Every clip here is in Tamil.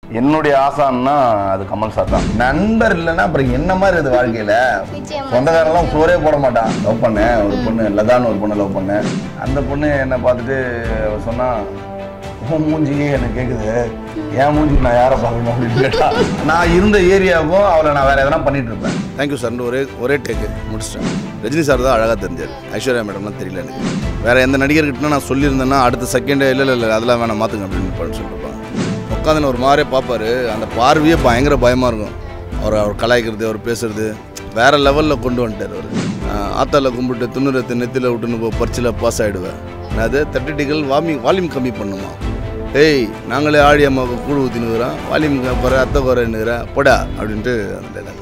என்னுடைய ஆசான்னா அது கமல் சார் தான் நண்பர் இல்லைன்னா அப்புறம் என்ன மாதிரி இது வாழ்க்கையில நிச்சயமா. சொந்தக்காரெல்லாம் சோறே போட மாட்டான் லவ் பண்ணேன் ஒரு பொண்ணு லதான்னு ஒரு பொண்ணு லவ் பண்ணேன் அந்த பொண்ணு என்னை பார்த்துட்டு அவ சொன்னா உன் மூஞ்சி எனக்கு கேட்குது என் மூஞ்சி நான் யாரை பார்க்கணும் அப்படின்னு கேட்டா நான் இருந்த ஏரியாவுக்கும் அவளை நான் வேற எதனா பண்ணிட்டு இருப்பேன் தேங்க்யூ சார்னு ஒரே ஒரே டேக்கு முடிச்சிட்டேன் ரஜினி சார் தான் அழகாக தெரிஞ்சார் ஐஸ்வர்யா மேடம்லாம் தெரியல எனக்கு வேற எந்த நடிகர்கிட்ட நான் சொல்லியிருந்தேன்னா அடுத்த செகண்டே இல்லை இல்லை இல்லை அதெல்லாம் வேணாம் மாற்றுங்க அப்படின்னு பண்ணி சொல்லிருப்பாங்க உட்காந்து ஒரு மாதிரியே பார்ப்பாரு அந்த பார்வையே பயங்கர பயமாக இருக்கும் அவர் அவர் கலாய்க்கிறது அவர் பேசுறது வேற லெவலில் கொண்டு வந்துட்டார் அவர் ஆத்தால கும்பிட்டு துண்ணுரத்தை நெத்தியில் விட்டுன்னு போ பரிச்சில் பாஸ் ஆகிடுவேன் நான் அது தட்டிட்டிகள் வாமி வால்யூம் கம்மி பண்ணுமா ஏய் நாங்களே ஆடி அம்மாவுக்கு கூழ் ஊற்றினுக்குறோம் வால்யூம் குறை அத்தை குறைன்னுக்குறேன் போடா அப்படின்ட்டு அந்த dialogue.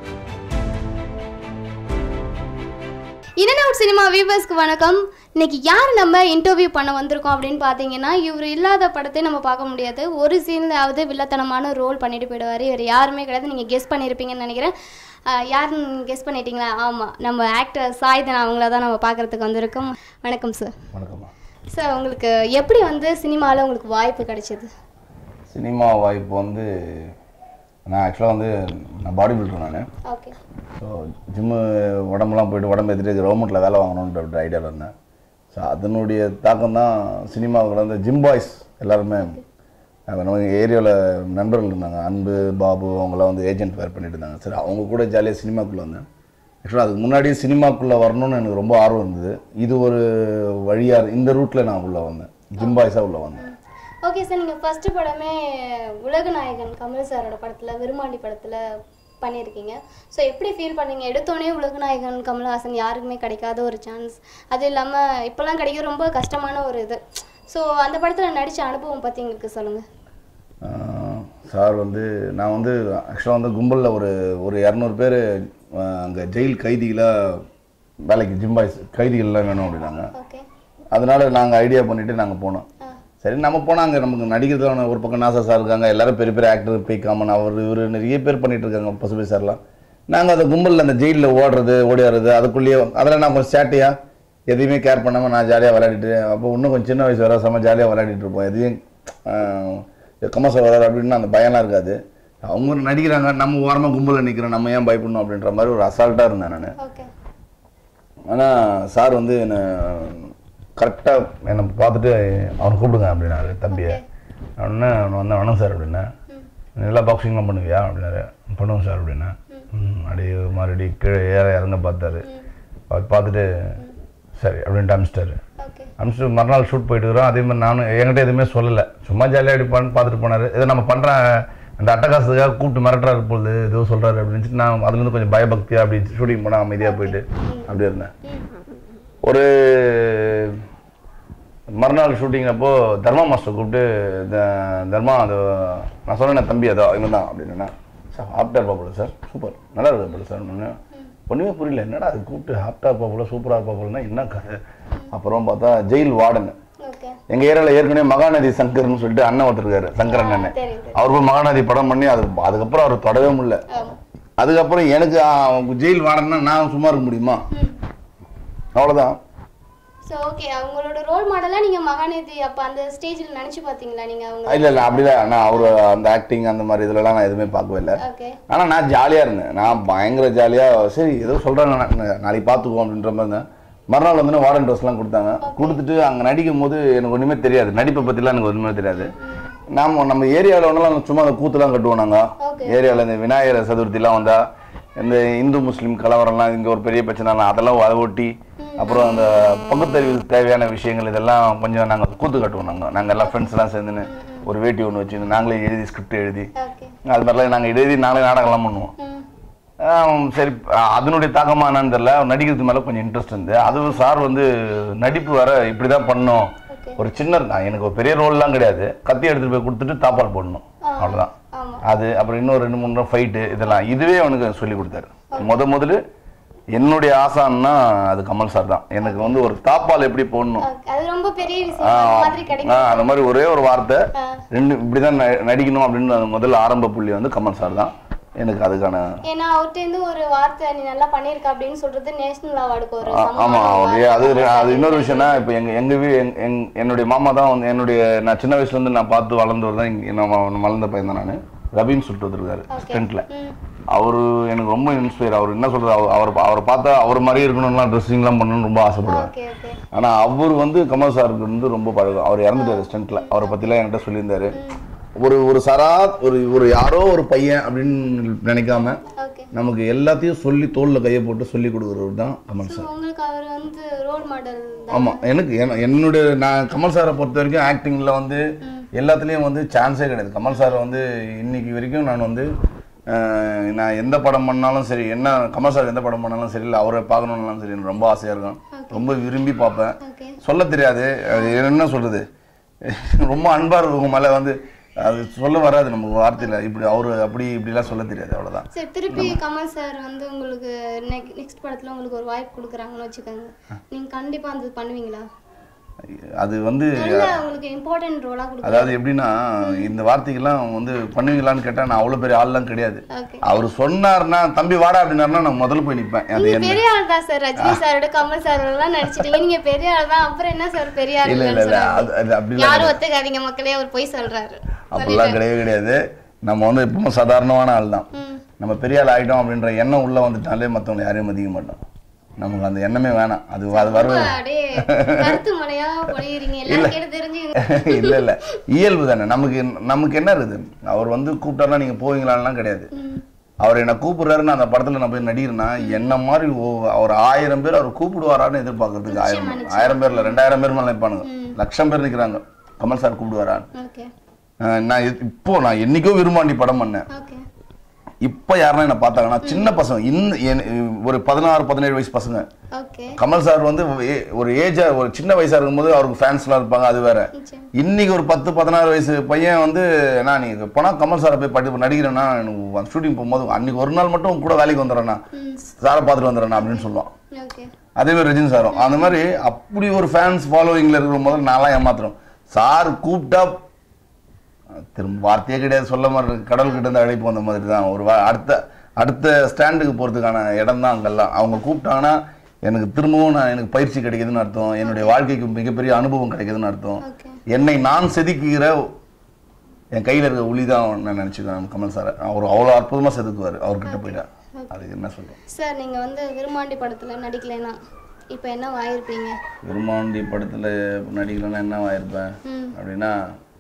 In and out cinema வியூவர்ஸ்க்கு வணக்கம் இன்னைக்கு யார் நம்ம இன்டர்வியூ பண்ண வந்திருக்கோம் அப்படின்னு பார்த்தீங்கன்னா இவர் இல்லாத படத்தை நம்ம பார்க்க முடியாது ஒரு சீன்லாவது வில்லத்தனமான ரோல் பண்ணிட்டு போயிடுவார் இவர் யாருமே கிடையாது நீங்கள் கெஸ் பண்ணியிருப்பீங்கன்னு நினைக்கிறேன் ஆஹ் யாருன்னு கெஸ் பண்ணிட்டீங்களா ஆமாம் நம்ம ஆக்டர் சாய்தன் அவங்கள தான் நம்ம பார்க்குறதுக்கு வந்திருக்கோம் வணக்கம் சார் வணக்கம்மா சார் உங்களுக்கு எப்படி வந்து சினிமாவில் உங்களுக்கு வாய்ப்பு கிடைச்சது சினிமா வாய்ப்பு வந்து நான் ஆக்சுவலாக வந்து நான் பாடி பில்டர் நான் ஓகே ஸோ ஜிம்மு உடம்புலாம் போயிட்டு உடம்பு ஏற்றிட்டு கவர்மெண்ட்டில் வேலை வாங்கணுன்ற ஐடியாவில் இருந்தேன் ஸோ அதனுடைய தாக்கம் தான் சினிமாவுக்குள்ள வந்து ஜிம் பாய்ஸ் எல்லாருமே அஹ் நம்ம ஏரியாவில் நண்பர்கள் இருந்தாங்க அன்பு பாபு அவங்களாம் வந்து ஏஜென்ட் ஃபேர் பண்ணிட்டு இருந்தாங்க சரி அவங்க கூட ஜாலியாக சினிமாக்குள்ளே வந்தேன் ஆக்சுவலாக அதுக்கு முன்னாடியே சினிமாக்குள்ளே வரணும்னு எனக்கு ரொம்ப ஆர்வம் இருந்தது இது ஒரு வழியாக இந்த ரூட்டில் நான் உள்ளே வந்தேன் ஜிம் பாய்ஸாக உள்ளே வந்தேன் ஓகே சார் நீங்கள் ஃபஸ்ட்டு படமே உலகநாயகன் கமல் சாரோட படத்தில் விருமாண்டி படத்தில் பண்ணியிருக்கீங்க ஸோ எப்படி ஃபீல் பண்ணீங்க எடுத்தோடனே உலகநாயகன் கமல்ஹாசன் யாருக்குமே கிடைக்காத ஒரு சான்ஸ் அது இல்லாமல் இப்போல்லாம் கிடைக்க ரொம்ப கஷ்டமான ஒரு இது ஸோ அந்த படத்தில் நடித்த அனுபவம் பற்றி எங்களுக்கு சொல்லுங்கள் சார் வந்து நான் வந்து ஆக்சுவலாக வந்து கும்பலில் ஒரு ஒரு இரநூறு பேர் அங்கே ஜெயில் கைதிகளாக வேலைக்கு ஜிம் பாய்ஸ் கைதிகள்லாம் வேணும் அப்படின்னாங்க ஓகே அதனால நாங்கள் ஐடியா பண்ணிவிட்டு நாங்கள் போனோம் சரி நம்ம போனால் அங்கே நமக்கு நடிக்கிறதுல ஒரு பக்கம் நாசா சார் இருக்காங்க எல்லாரும் பெரிய பெரிய ஆக்டர் பி காமன் அவர் இவர் நிறைய பேர் பண்ணிட்டு இருக்காங்க பசுபதி சார்லாம் நாங்கள் அந்த கும்பலில் அந்த ஜெயிலில் ஓடுறது ஓடியாடுறது அதுக்குள்ளேயே அதில் நான் கொஞ்சம் சேட்டையாக எதையுமே கேர் பண்ணாமல் நான் ஜாலியாக விளையாடிட்டு அப்போ இன்னும் கொஞ்சம் சின்ன வயசு வர செம்ம ஜாலியாக விளையாடிட்டு இருப்போம் எதையும் கமசம் வராது அப்படின்னு அந்த பயம்லாம் இருக்காது அவங்க நடிக்கிறாங்க நம்ம ஓரமாக கும்பலில் நிற்கிறோம் நம்ம ஏன் பயப்படணும் அப்படின்ற மாதிரி ஒரு அசால்ட்டாக இருந்தேன் நான் ஓகே ஆனால் சார் வந்து என்னை கரெக்டாக என்னை பார்த்துட்டு அவனை கூப்பிடுங்க அப்படின்னாரு தம்பியை உடனே அவன் வந்து வணக்கம் சார் அப்படின்னேன் நல்லா பாக்ஸிங்லாம் பண்ணுவியா அப்படின்னாரு பண்ணுவோம் சார் அப்படின்னா ம் அப்படியே ஒரு மாதிரி கீழே ஏற இறங்க பார்த்தாரு அவர் பார்த்துட்டு சரி அப்படின்ட்டு அனுப்பிச்சிட்டாரு ஓகே அனுப்பிச்சிட்டு மறுநாள் ஷூட் போயிட்டு இருக்கிறோம் அதே மாதிரி நானும் என்கிட்ட எதுவுமே சொல்லலை சும்மா ஜாலியாக அடிப்பான்னு பார்த்துட்டு போனார் இதை நம்ம பண்ணுற அந்த அட்டகாசத்துக்காக கூப்பிட்டு மிரட்டுறாரு பொழுது ஏதோ சொல்கிறாரு அப்படின்னு சொல்லிட்டு நான் அதுலேருந்து கொஞ்சம் பயபக்தியாக அப்படி ஷூட்டிங் போனால் அமைதியாக போயிட்டு அப்படி இருந்தேன் ஒரு மறுநாள் ஷூட்டிங் அப்போ தர்மா மாஸ்டர் கூப்பிட்டு த- தர்மா அது நான் சொன்னேன் தம்பி அதோ இவன் தான் அப்படின்னா சார் ஹாப்டார் பாப்போல சார் சூப்பர் நல்லா இருக்கு பாப்போல சார் ஒன்று ஒன்றுமே புரியல என்னடா அது கூப்பிட்டு ஹாப்டார் பாப்போல சூப்பராக பாப்போலன்னா என்ன கதை அப்புறம் பார்த்தா ஜெயில் வார்டன் ஓகே எங்க ஏரியாவில் ஏற்கனவே மகாநதி சங்கர்னு சொல்லிட்டு அண்ணன் ஒருத்தர் இருக்காரு சங்கர் அண்ணன் தெரியும் தெரியும் அவர் போய் மகாநதி படம் பண்ணி அது அதுக்கப்புறம் அவர் தொடவே முடியல ஆமாம் அதுக்கப்புறம் எனக்கு ஆ, ஜெயில் வார்டன்னா நான் சும்மா இருக்க முடியுமா அவ்வளோதான் ஸோ ஓகே அவங்களோட ரோல் மாடலாக நீங்கள் மகாநதி அப்போ அந்த ஸ்டேஜில் நினச்சி பார்த்தீங்களா நீங்கள் அவங்க இல்லை இல்லை அப்படிதான் நான் அவர் அந்த ஆக்டிங் அந்த மாதிரி இதுலலாம் நான் எதுவுமே பார்க்கவே இல்லை ஓகே ஆனால் நான் ஜாலியாக இருந்தேன் நான் பயங்கர ஜாலியாக சரி ஏதோ சொல்கிறாங்க நாளைக்கு பார்த்துக்குவோம் அப்படின்ற மாதிரி இருந்தேன் மறுநாள் வந்து வார்டன் ட்ரெஸ்லாம் கொடுத்தாங்க கொடுத்துட்டு அங்கே நடிக்கும் போது எனக்கு ஒன்றுமே தெரியாது நடிப்பை பற்றிலாம் எனக்கு ஒன்றுமே தெரியாது நாம நம்ம ஏரியாவில் ஒன்றுலாம் சும்மா அந்த கூத்துலாம் கட்டுவோம் நாங்கள் Okay. ஏரியாவில் இந்த விநாயகர் சதுர்த்திலாம் வந்தால் இந்த இந்து முஸ்லீம் கலவரம்லாம் இங்கே ஒரு பெரிய பிரச்சனைலாம் அதெல்லாம் அதை ஒட்டி அப்புறம் அந்த பகுத்தறிவு தேவையான விஷயங்கள் இதெல்லாம் கொஞ்சம் நாங்கள் கூத்து கட்டுவோம் நாங்கள் நாங்கள் எல்லாம் ஃப்ரெண்ட்ஸ்லாம் சேர்ந்துன்னு ஒரு வேட்டி ஒன்று வச்சு நாங்களே எழுதி ஸ்கிரிப்ட் எழுதி ஓகே அது மாதிரிலாம் நாங்கள் எழுதி நாங்களே நாடகம்லாம் பண்ணுவோம் ம் ஆம், சரி அஹ் அதனுடைய தாக்கமா என்னன்னு தெரியல நடிக்கிறது மேலே கொஞ்சம் இன்ட்ரெஸ்ட் இருந்து அதுவும் சார் வந்து நடிப்பு வர இப்படி தான் பண்ணணும் ஓகே ஒரு சின்ன நான் எனக்கு ஒரு பெரிய ரோல்லாம் கிடையாது கத்தி எடுத்துட்டு போய் கொடுத்துட்டு தாப்பால் போடணும் அவ்வளோதான் ஆமாம் அது அப்புறம் இன்னும் ரெண்டு மூணு ஃபைட்டு இதெல்லாம் இதுவே அவனுக்கு சொல்லி கொடுத்தாரு முத முதல்ல என்னுடைய ஆசான்னா அது கமல் சார் தான் எனக்கு வந்து ஒரு தாப்பால் எப்படி போடணும் ஓகே. அது ரொம்ப பெரிய விஷயம் ஆ, அந்த மாதிரி ஆ, கிடைக்கும் அந்த மாதிரி ஒரே ஒரு வார்த்தை ஆ. ரெண்டு இப்படிதான் ந- நடிக்கணும் அப்படின்னு அந்த முதல்ல ஆரம்ப புள்ளி வந்து கமல் சார் தான் எனக்கு அதுக்கான ஏன்னா அவர்கிட்ட இருந்து ஒரு வார்த்தை நீ நல்லா பண்ணிருக்க அப்படின்னு சொல்றது நேஷனல் அவார்டுக்கு ஒரு ஆ- சமமான ஆமா ஒரு அது அது ஒரு- அது இன்னொரு விஷயம்னா இப்போ எங்க எங்க வீ எங் எங் என்னுடைய மாமா தான் வந்து என்னுடைய நான் சின்ன வயசுல இருந்து நான் பார்த்து வளர்ந்தவர் தான் இங்க நான் வ- வளர்ந்த பையன் தான் நான் ரபின்னு சொல்லிட்டு வந்திருக்காரு ஸ்டென்ட்ல ம். அவரு எனக்கு ரொம்ப இன்ஸ்பயர் அவர் என்ன சொல்றது அவர் அவர் அவரை பார்த்தா அவர் மாதிரியே இருக்கணும்லாம் ட்ரெஸ்ஸிங்லாம் பண்ணணும்னு ரொம்ப ஆசைப்படுவேன் ஓகே ஓகே ஆனா அவர் வந்து கமல் சாருக்கு வந்து ரொம்ப பழகம் அவர் இறந்துட்டாரு ஸ்டென்ட்ல அவரை பத்திலாம் என்கிட்ட சொல்லியிருந்தாரு ஒரு ஒரு சராத் ஒரு ஒரு யாரோ ஒரு பையன் அப்படின்னு நினைக்காம ஓகே நமக்கு எல்லாத்தையும் சொல்லி தோல்ல கையை போட்டு சொல்லி கொடுக்குறவர் தான் கமல் சார் உங்களுக்கு அவர் வந்து ரோல் மாடல் தான் ஆமா எனக்கு என- என்னுடைய நான் கமல் சாரை பொறுத்த வரைக்கும் ஆக்டிங்ல வந்து எல்லாத்துலேயும் வந்து சான்ஸே கிடையாது கமல் சார் வந்து இன்னைக்கு வரைக்கும் நான் வந்து அஹ், நான் எந்த படம் பண்ணாலும் சரி என்ன கமல் சார் எந்த படம் பண்ணாலும் சரி இல்லை அவரை பார்க்கணுன்னாலும் சரி எனக்கு ரொம்ப ஆசையாக இருக்கும் ரொம்ப விரும்பி பார்ப்பேன் ஓகே சொல்ல தெரியாது அது என்ன சொல்றது ரொம்ப அன்பா இருக்கும் மேலே வந்து அது சொல்ல வராது நமக்கு வார்த்தையில் இப்படி அவரு அப்படி இப்படிலாம் சொல்ல தெரியாது அவ்வளோதான் சரி திருப்பி கமல் சார் வந்து உங்களுக்கு நெக்ஸ்ட் படத்துல உங்களுக்கு ஒரு வாய்ப்பு கொடுக்குறாங்கன்னு வச்சுக்கோங்க நீங்க கண்டிப்பா அந்த பண்ணுவீங்களா அது வந்து நல்ல உங்களுக்கு இம்பார்ட்டன்ட் ரோலா கொடுக்குறாங்க அதாவது எப்படின்னா இந்த வார்த்தைக்கெல்லாம் வந்து பண்ணுவீங்களான்னு கேட்டா நான் அவ்வளோ பெரிய ஆள்லாம் கிடையாது ஓகே அவர் சொன்னார்னா தம்பி வாடா அப்படின்னாருனா நான் முதல்ல போய் நிற்பேன் அது நீங்க என்ன பெரிய ஆள் தான் சார் ரஜினி சாரோட கமல் சார் எல்லாம் நடிச்சிட்டீங்க நீங்க பெரிய ஆள் தான் அப்புறம் என்ன சார் பெரிய ஆள் இல்ல இல்ல இல்ல அது அது அப்படிலாம் யாரும் ஒத்துக்காதீங்க மக்களே அவர் போய் சொல்றாரு அப்படிலாம் கிடையவே கிடையாது நம்ம வந்து எப்பவும் சாதாரணமான ஆள் தான் ம். நம்ம பெரிய ஆள் ஆகிட்டோம் அப்படின்ற எண்ணம் உள்ள வந்துட்டாலே மற்றவங்களை யாரையும் மதிக்க மாட்டோம் நமக்கு அந்த எண்ணமே வேணாம் அது அது வர ரொம்ப அப்படியே கருத்து மலையா பொழியுறீங்க எல்லாம் கேட்டு தெரிஞ்சு இல்ல இல்ல இயல்பு தானே நமக்கு என்ன- நமக்கு என்ன இருக்குது அவர் வந்து கூப்பிட்டாருன்னா நீங்க போவீங்களான்லாம் கிடையாது அவர் என்ன கூப்பிடுறாரு நான் அந்த படத்துல நான் போய் நடிக்கிறேன்னா என்ன மாதிரி ஓ- அவர் ஆயிரம் பேர் அவர் கூப்பிடுவாரான்னு எதிர்பார்க்கறதுக்கு ஆயிரம் ஆயிரம் பேர்ல ரெண்டாயிரம் பேர் மேல நிற்பானுங்க லட்சம் பேர் நிக்கிறாங்க கமல் சார் கூப்பிடுவாரான்னு ஓகே அஹ் நான் இ- இப்போ நான் என்னைக்கோ விரும்பாண்டி படம் பண்ணேன் ஓகே இப்போ யாருன்னா என்ன பார்த்தாங்கன்னா சின்ன பசங்க இன்னும் என்- ஒரு பதினாறு பதினேழு வயசு பசங்க ஓகே கமல் சார் வந்து ஏ- ஒரு ஏஜா ஒரு சின்ன வயசா இருக்கும்போது அவருக்கு ஃபேன்ஸ்லாம் இருப்பாங்க அது வேற நிச்சயம். இன்னைக்கு ஒரு பத்து பதினாறு வயசு பையன் வந்து நான் நீங்க போனா கமல் சாரை போய் படி நடிக்கிறேன்னா எனக்கு ஷூட்டிங் போகும்போது அன்னைக்கு ஒரு நாள் மட்டும் உன் கூட வேலைக்கு வந்துடுறேண்ணா சாரை பார்த்துட்டு வந்துடுறேண்ணா அப்படின்னு சொல்லுவான் ஓகே அதே மாதிரி ரஜினி சாரும் அந்த மாதிரி அப்படி ஒரு ஃபேன்ஸ் ஃபாலோவிங்ல இருக்கிற போது நான்லாம் ஏமாத்துறோம் சார் கூப்பிட்டா திரும்ப வார்த்தையே கிடையாது சொல்ல மாதிரி கடல் கிட்ட இருந்து அழைப்பு வந்த மாதிரி தான் ஒரு வா- அடுத்த அடுத்த ஸ்டாண்டுக்கு போகிறதுக்கான இடம் தான் அங்கெல்லாம் அவங்க கூப்பிட்டாங்கன்னா எனக்கு திரும்பவும் நான் எனக்கு பயிற்சி கிடைக்குதுன்னு அர்த்தம் என்னுடைய வாழ்க்கைக்கு மிகப்பெரிய அனுபவம் கிடைக்குதுன்னு அர்த்தம் ஓகே என்னை நான் செதுக்குகிற என் கையில் இருக்க ஒளி தான் நான் நினச்சிக்கிறேன் கமல் சார் அவர் அவ்வளோ அற்புதமாக செதுக்குவார் அவர்கிட்ட போயிட்டா அதுக்கு என்ன சொல்கிறோம் சார் நீங்க வந்து விரும்மாண்டி படத்துல நடிக்கலைன்னா இப்போ என்ன வாயிருப்பீங்க விரும்மாண்டி படத்தில் நடிக்கலன்னா என்ன ஆயிருப்பேன் ம் அப்படின்னா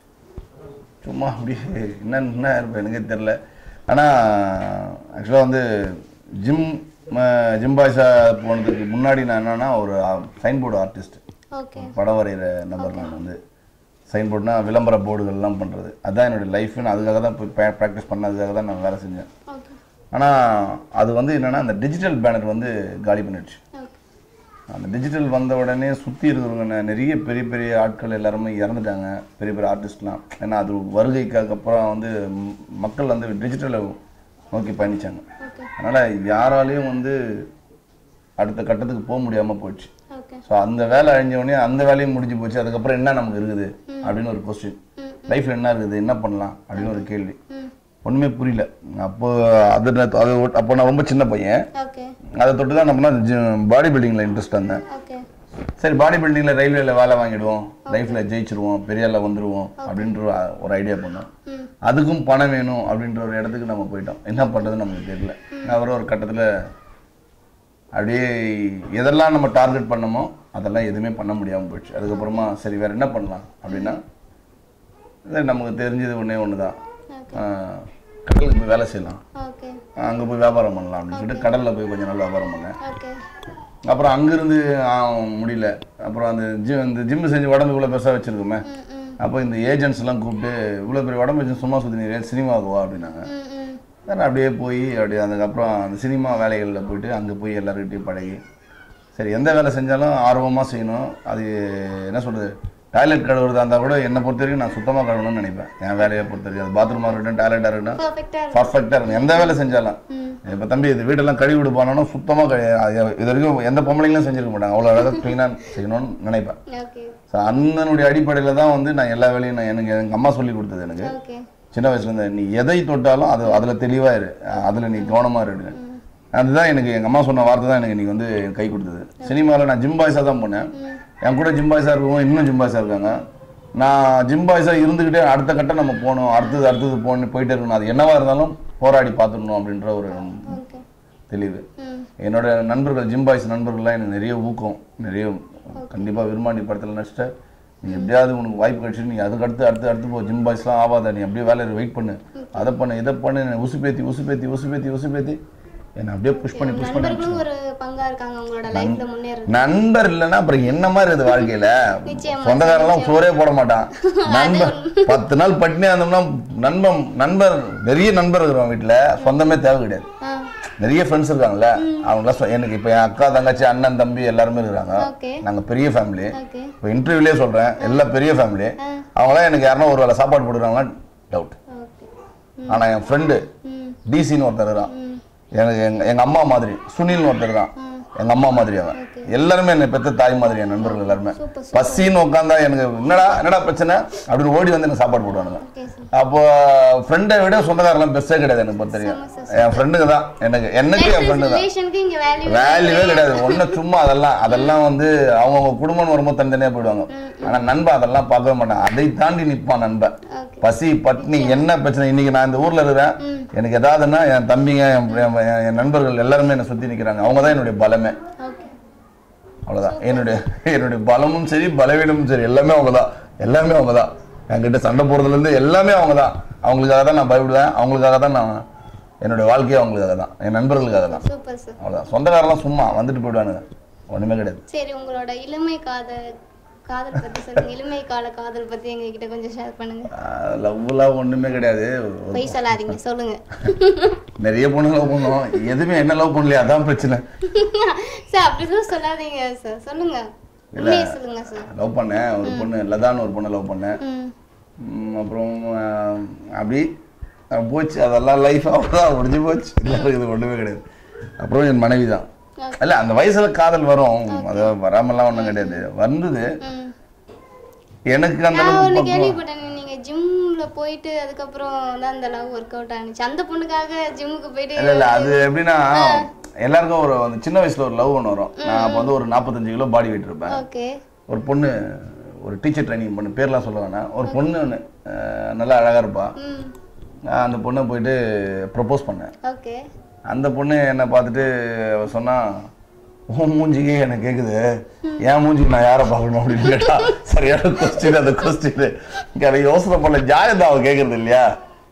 சும்மா அப்படியே என்ன என்ன இருப்பேன் எனக்கே தெரில ஆனால் ஆக்சுவலாக வந்து ஜிம் ஜிம் பாய்ஸா போனதுக்கு முன்னாடி நான் என்னன்னா ஒரு சைன் போர்டு ஆர்டிஸ்ட் ஓகே படம் வரைகிற நபர் நான் வந்து சைன் போர்டுனா விளம்பர போர்டுகள்லாம் பண்ணுறது அதுதான் என்னுடைய லைஃப்னு அதுக்காக தான் போய் ப்ராக்டிஸ் பண்ண அதுக்காக தான் நான் வேலை செஞ்சேன் ஓகே ஆனால் அது வந்து என்னென்னா அந்த டிஜிட்டல் பேனர் வந்து காலி பண்ணிடுச்சு ஓகே அந்த டிஜிட்டல் வந்த உடனே சுற்றி இருக்கிறவங்க நெ- நிறைய பெரிய பெரிய ஆட்கள் எல்லாருமே இறந்துட்டாங்க பெரிய பெரிய ஆர்டிஸ்ட்லாம் ஏன்னா அது வருகைக்கு அப்புறம் வந்து ம், மக்கள் வந்து டிஜிட்டலை நோக்கி பயணிச்சாங்க ஓகே அதனால் யாராலையும் வந்து அடுத்த கட்டத்துக்கு போக முடியாமல் போயிடுச்சு ஓகே ஸோ அந்த வேலை அழிஞ்ச உடனே அந்த வேலையும் முடிஞ்சு போச்சு அதுக்கப்புறம் என்ன நமக்கு இருக்குது அப்படின்னு ஒரு கொஸ்டின் ம் லைஃப்பில் என்ன இருக்குது என்ன பண்ணலாம் அப்படின்னு ஒரு கேள்வி ம் ஒன்றுமே புரியல அப்போ அது நான் அது அப்போ நான் ரொம்ப சின்ன பையன் ஓகே அதை தொட்டு தான் நம்ம பாடி பில்டிங்கில் இன்ட்ரெஸ்ட் வந்தேன் ஓகே சரி பாடி பில்டிங்கில் ரயில்வேல வேலை வாங்கிடுவோம் லைஃப்பில் ஜெயிச்சிருவோம் பெரிய ஆளா வந்துருவோம் அப்படின்ற ஒரு- ஒரு ஐடியா பண்ணோம் ம் அதுக்கும் பணம் வேணும் அப்படின்ற ஒரு இடத்துக்கு நம்ம போயிட்டோம் என்ன பண்ணுறது நமக்கு தெரியல அப்புறம் ஒரு கட்டத்தில் அப்படியே எதெல்லாம் நம்ம டார்கெட் பண்ணமோ அதெல்லாம் எதுவுமே பண்ண முடியாமல் போயிடுச்சு அதுக்கப்புறமா சரி வேற என்ன பண்ணலாம் அப்படின்னா இது நமக்கு தெரிஞ்சது ஒன்றே ஒன்று தான் கடலுக்கு போய் வேலை செய்யலாம் ஓகே அங்கே போய் வியாபாரம் பண்ணலாம் அப்படின்னு சொல்லிட்டு கடலில் போய் கொஞ்ச நாள் வியாபாரம் பண்ணேன் ஓகே அப்புறம் அங்கேருந்து முடியல அப்புறம் அந்த ஜிம் இந்த ஜிம்மு செஞ்சு உடம்பு இவ்வளோ பெருசாக வச்சுருக்கோமே ம் ம் அப்போ இந்த ஏஜென்ட்ஸ்லாம் கூப்பிட்டு இவ்வளோ பெரிய உடம்பு வச்சு சும்மா சுற்றி சினிமாவுக்கு வா அப்படின்னாங்க ம் ம் நான் அப்படியே போய் அப்படியே அதுக்கப்புறம் அந்த சினிமா வேலைகளில் போயிட்டு அங்கே போய் எல்லாருக்கிட்டையும் பழகி சரி எந்த வேலை செஞ்சாலும் ஆர்வமாக செய்யணும் அது என்ன சொல்கிறது டாய்லெட் கழுவுறதா இருந்தால் கூட என்னை பொறுத்த வரைக்கும் நான் சுத்தமாக கழுவணும்னு நினைப்பேன் என் வேலையை பொறுத்த வரைக்கும் அது பாத்ரூமாக இருக்கட்டும் டாய்லெட்டாக இருக்கட்டும் பர்ஃபெக்டா பர்ஃபெக்டாக இருக்கணும் எந்த வேலை செஞ்சாலும் ம் இப்போ தம்பி இது வீடெல்லாம் கழுவி விடுப்பானோ சுத்தமாக கழு இது வரைக்கும் எந்த பொம்பளைங்களும் செஞ்சிருக்க மாட்டாங்க அவ்வளோ அழகாக க்ளீனாக செய்யணும்னு நினைப்பேன் ஓகே ஸோ அண்ணனுடைய அடிப்படையில் தான் வந்து நான் எல்லா வேலையும் நான் எனக்கு எங்கள் அம்மா சொல்லி கொடுத்தது எனக்கு ஓகே சின்ன வயசுலேருந்து நீ எதை தொட்டாலும் அது அதில் தெளிவாக இரு அதில் நீ கவனமாக இரு அதுதான் எனக்கு எங்கள் அம்மா சொன்ன வார்த்தை தான் எனக்கு இன்னைக்கு வந்து கை கொடுத்தது சினிமாவில் நான் ஜிம் பாய்ஸாக தான் போனேன் என் கூட ஜிம் பாய்ஸாக இருக்கவங்க இன்னும் ஜிம் பாய்ஸாக இருக்காங்க நான் ஜிம் பாய்ஸாக இருந்துக்கிட்டே அடுத்த கட்டம் நம்ம போகணும் அடுத்தது அடுத்தது போகணும் போயிட்டே இருக்கணும் அது என்னவா இருந்தாலும் போராடி பார்த்துடணும் அப்படின்ற ஒரு ஓகே தெளிவு ம் என்னோட நண்பர்கள் ஜிம் பாய்ஸ் நண்பர்கள்லாம் எனக்கு நிறைய ஊக்கம் நிறைய கண்டிப்பாக விரும்மாண்டி படத்தில் நடிச்சிட்ட நீ எப்படியாவது உனக்கு வாய்ப்பு கிடைச்சிட்டு நீ அதுக்கு அடுத்து அடுத்து அடுத்து போ ஜிம் பாய்ஸ்லாம் ஆகாத நீ அப்படியே வேலையை வெயிட் பண்ணு அதை பண்ணு இதை பண்ணு என்னை உசுப்பேத்தி உசுப்பேத்தி உசுப்பேத்தி உசுப்பேத்தி என்னை அப்படியே புஷ் பண்ணி புஷ் பண்ணி நண்பர்களும் ஒரு பங்கா இருக்காங்க உங்களோட லைஃப்ல முன்னேறது நண்பர் இல்லைன்னா அப்புறம் என்ன மாதிரி இது வாழ்க்கையில நிச்சயமா, சொந்தக்காரெல்லாம் சோறே போட மாட்டான் நண்பர் பத்து நாள் பட்டினியா இருந்தோம்னா நண்பன் நண்பர் பெரிய நண்பர் இருக்கிறவன் வீட்டுல சொந்தமே தேவை கிடையாது ஆ நிறைய ஃப்ரெண்ட்ஸ் இருக்காங்கல்ல அவங்களாம் சொ- எனக்கு இப்போ என் அக்கா தங்கச்சி அண்ணன் தம்பி எல்லாருமே இருக்கிறாங்க ஓகே நாங்க பெரிய ஃபேமிலி ஓகே இப்போ இன்டர்வியூலே சொல்றேன் எல்லாம் பெரிய ஃபேமிலி அவங்களாம் எனக்கு யாருன்னா ஒரு வேளை சாப்பாடு போட்டுக்கிறாங்களா டவுட் ஓகே ஆனா என் ஃப்ரெண்டு ம் டிசின்னு ஒருத்தர் இருக்கான் எனக்கு எங்க எங்க அம்மா மாதிரி சுனில்னு ஒருத்தர் இருக்கான் எங்க அம்மா மாதிரி அவன் எல்லாருமே என்னை பெத்த தாய் மாதிரி என் நண்பர்கள் எல்லாருமே சூப்பர் பசின்னு உட்காந்தா எனக்கு என்னடா என்னடா பிரச்சனை அப்படின்னு ஓடி வந்து எனக்கு சாப்பாடு போடுவானுங்க ஓகே சார் அப்போ ஃப்ரெண்டை விட சொந்தக்காரெல்லாம் பெஸ்டே கிடையாது எனக்கு பொறுத்த தெரியும் என் ஃப்ரெண்டுங்க தான் எனக்கு எனக்கு என் ஃப்ரெண்டு தான் ரிலேஷனுக்கு இங்க வேல்யூ வேல்யூவே கிடையாது ஒண்ணு சும்மா அதெல்லாம் அதெல்லாம் வந்து அவங்கவுங்க குடும்பம் வரும்போது தனித்தனியா போயிடுவாங்க ஆனா நண்பன் அதெல்லாம் பார்க்கவே மாட்டான் அதை தாண்டி நிற்பான் நண்பன் ஓகே பசி பட்னி என்ன பிரச்சனை இன்னைக்கு நான் இந்த ஊர்ல இருக்கிறேன் எனக்கு ஏதாவதுன்னா என் தம்பிங்க என் என் என் நண்பர்கள் எல்லாருமே என்னை சுத்தி நிக்கிறாங்க அவங்க தான் என்னுடைய பலமே ஓகே அவ்வளவுதான் என்னுடைய என்னுடைய பலமும் சரி பலவீனமும் சரி எல்லாமே அவங்க தான் எல்லாமே அவங்க தான் என்கிட்ட சண்டை போடுறதுல இருந்து எல்லாமே அவங்க தான் அவங்களுக்காக தான் நான் பயப்படுவேன் அவங்களுக்காக தான் நான் என்னுடைய வாழ்க்கையே அவங்களுக்காக தான் என் நண்பர்களுக்காக தான் சூப்பர் சார் அவ்வளோதான் சொந்தக்காரெல்லாம் சும்மா வந்துட்டு போயிடுவானுங்க ஒண்ணுமே கிடையாது சரி உங்களோட இளமை காதல் காதல் பத்தி சொல்லுங்க இளமை கால காதல் பத்தி எங்க கிட்ட கொஞ்சம் ஷேர் பண்ணுங்க லவ்லாம் ஒண்ணுமே கிடையாது பொய் சொல்லாதீங்க சொல்லுங்க நிறைய பொண்ணு லவ் பண்ணோம் எதுவுமே என்ன லவ் பண்ணலையா அதான் பிரச்சனை சார் அப்படிலாம் சொல்லாதீங்க சார் சொல்லுங்க உண்மையை சொல்லுங்க சார் லவ் பண்ணேன் ஒரு பொண்ணு லதான்னு ஒரு பொண்ணை லவ் பண்ணேன் ம் ம், அப்புறம் ஆஹ், அப்படி அஹ், போச்சு அதெல்லாம் லைஃப் அவ்வளோதான் முடிஞ்சு போச்சு இல்லை இது ஒன்றுமே கிடையாது அப்புறம் என் மனைவி தான் இல்லை அந்த வயசுல காதல் வரும் அது வராமலாம் ஒன்றும் கிடையாது வந்தது ம் எனக்கு அந்த நான் அளவுக்கு ஒன்று பக்குவம் கேள்விப்பட்டேன் நீங்க ஜிம்ல போயிட்டு அதுக்கப்புறம் தான் அந்த லவ் ஒர்க் அவுட் ஆனிச்சு அந்த பொண்ணுக்காக ஜிம்முக்கு போயிட்டு இல்லை இல்லை அது எப்படின்னா எல்லாருக்கும் ஒரு அந்த சின்ன வயசுல ஒரு லவ் ஒன்று வரும் நான் அப்போ வந்து ஒரு நாற்பத்தஞ்சு கிலோ பாடி வெயிட் இருப்பேன் ஓகே ஒரு பொண்ணு ஒரு டீச்சர் ட்ரைனிங் பொண்ணு பேர்லாம் சொல்ல வேணாம் ஒரு பொண்ணு ஒன்று நல்லா அழகா இருப்பா ம் நான் அந்த பொண்ணை போயிட்டு ப்ரப்போஸ் பண்ணேன் ஓகே அந்த பொண்ணு என்னை பார்த்துட்டு அவ சொன்னா உன் மூஞ்சிக்கே எனக்கு கேட்குது என் மூஞ்சிக்கு நான் யாரை பார்க்கணும் அப்படின்னு கேட்டா சரியான கொஸ்டின் அந்த கொஸ்டின் அதை யோசனை பண்ணல ஜாயதா அவ கேட்கறது இல்லையா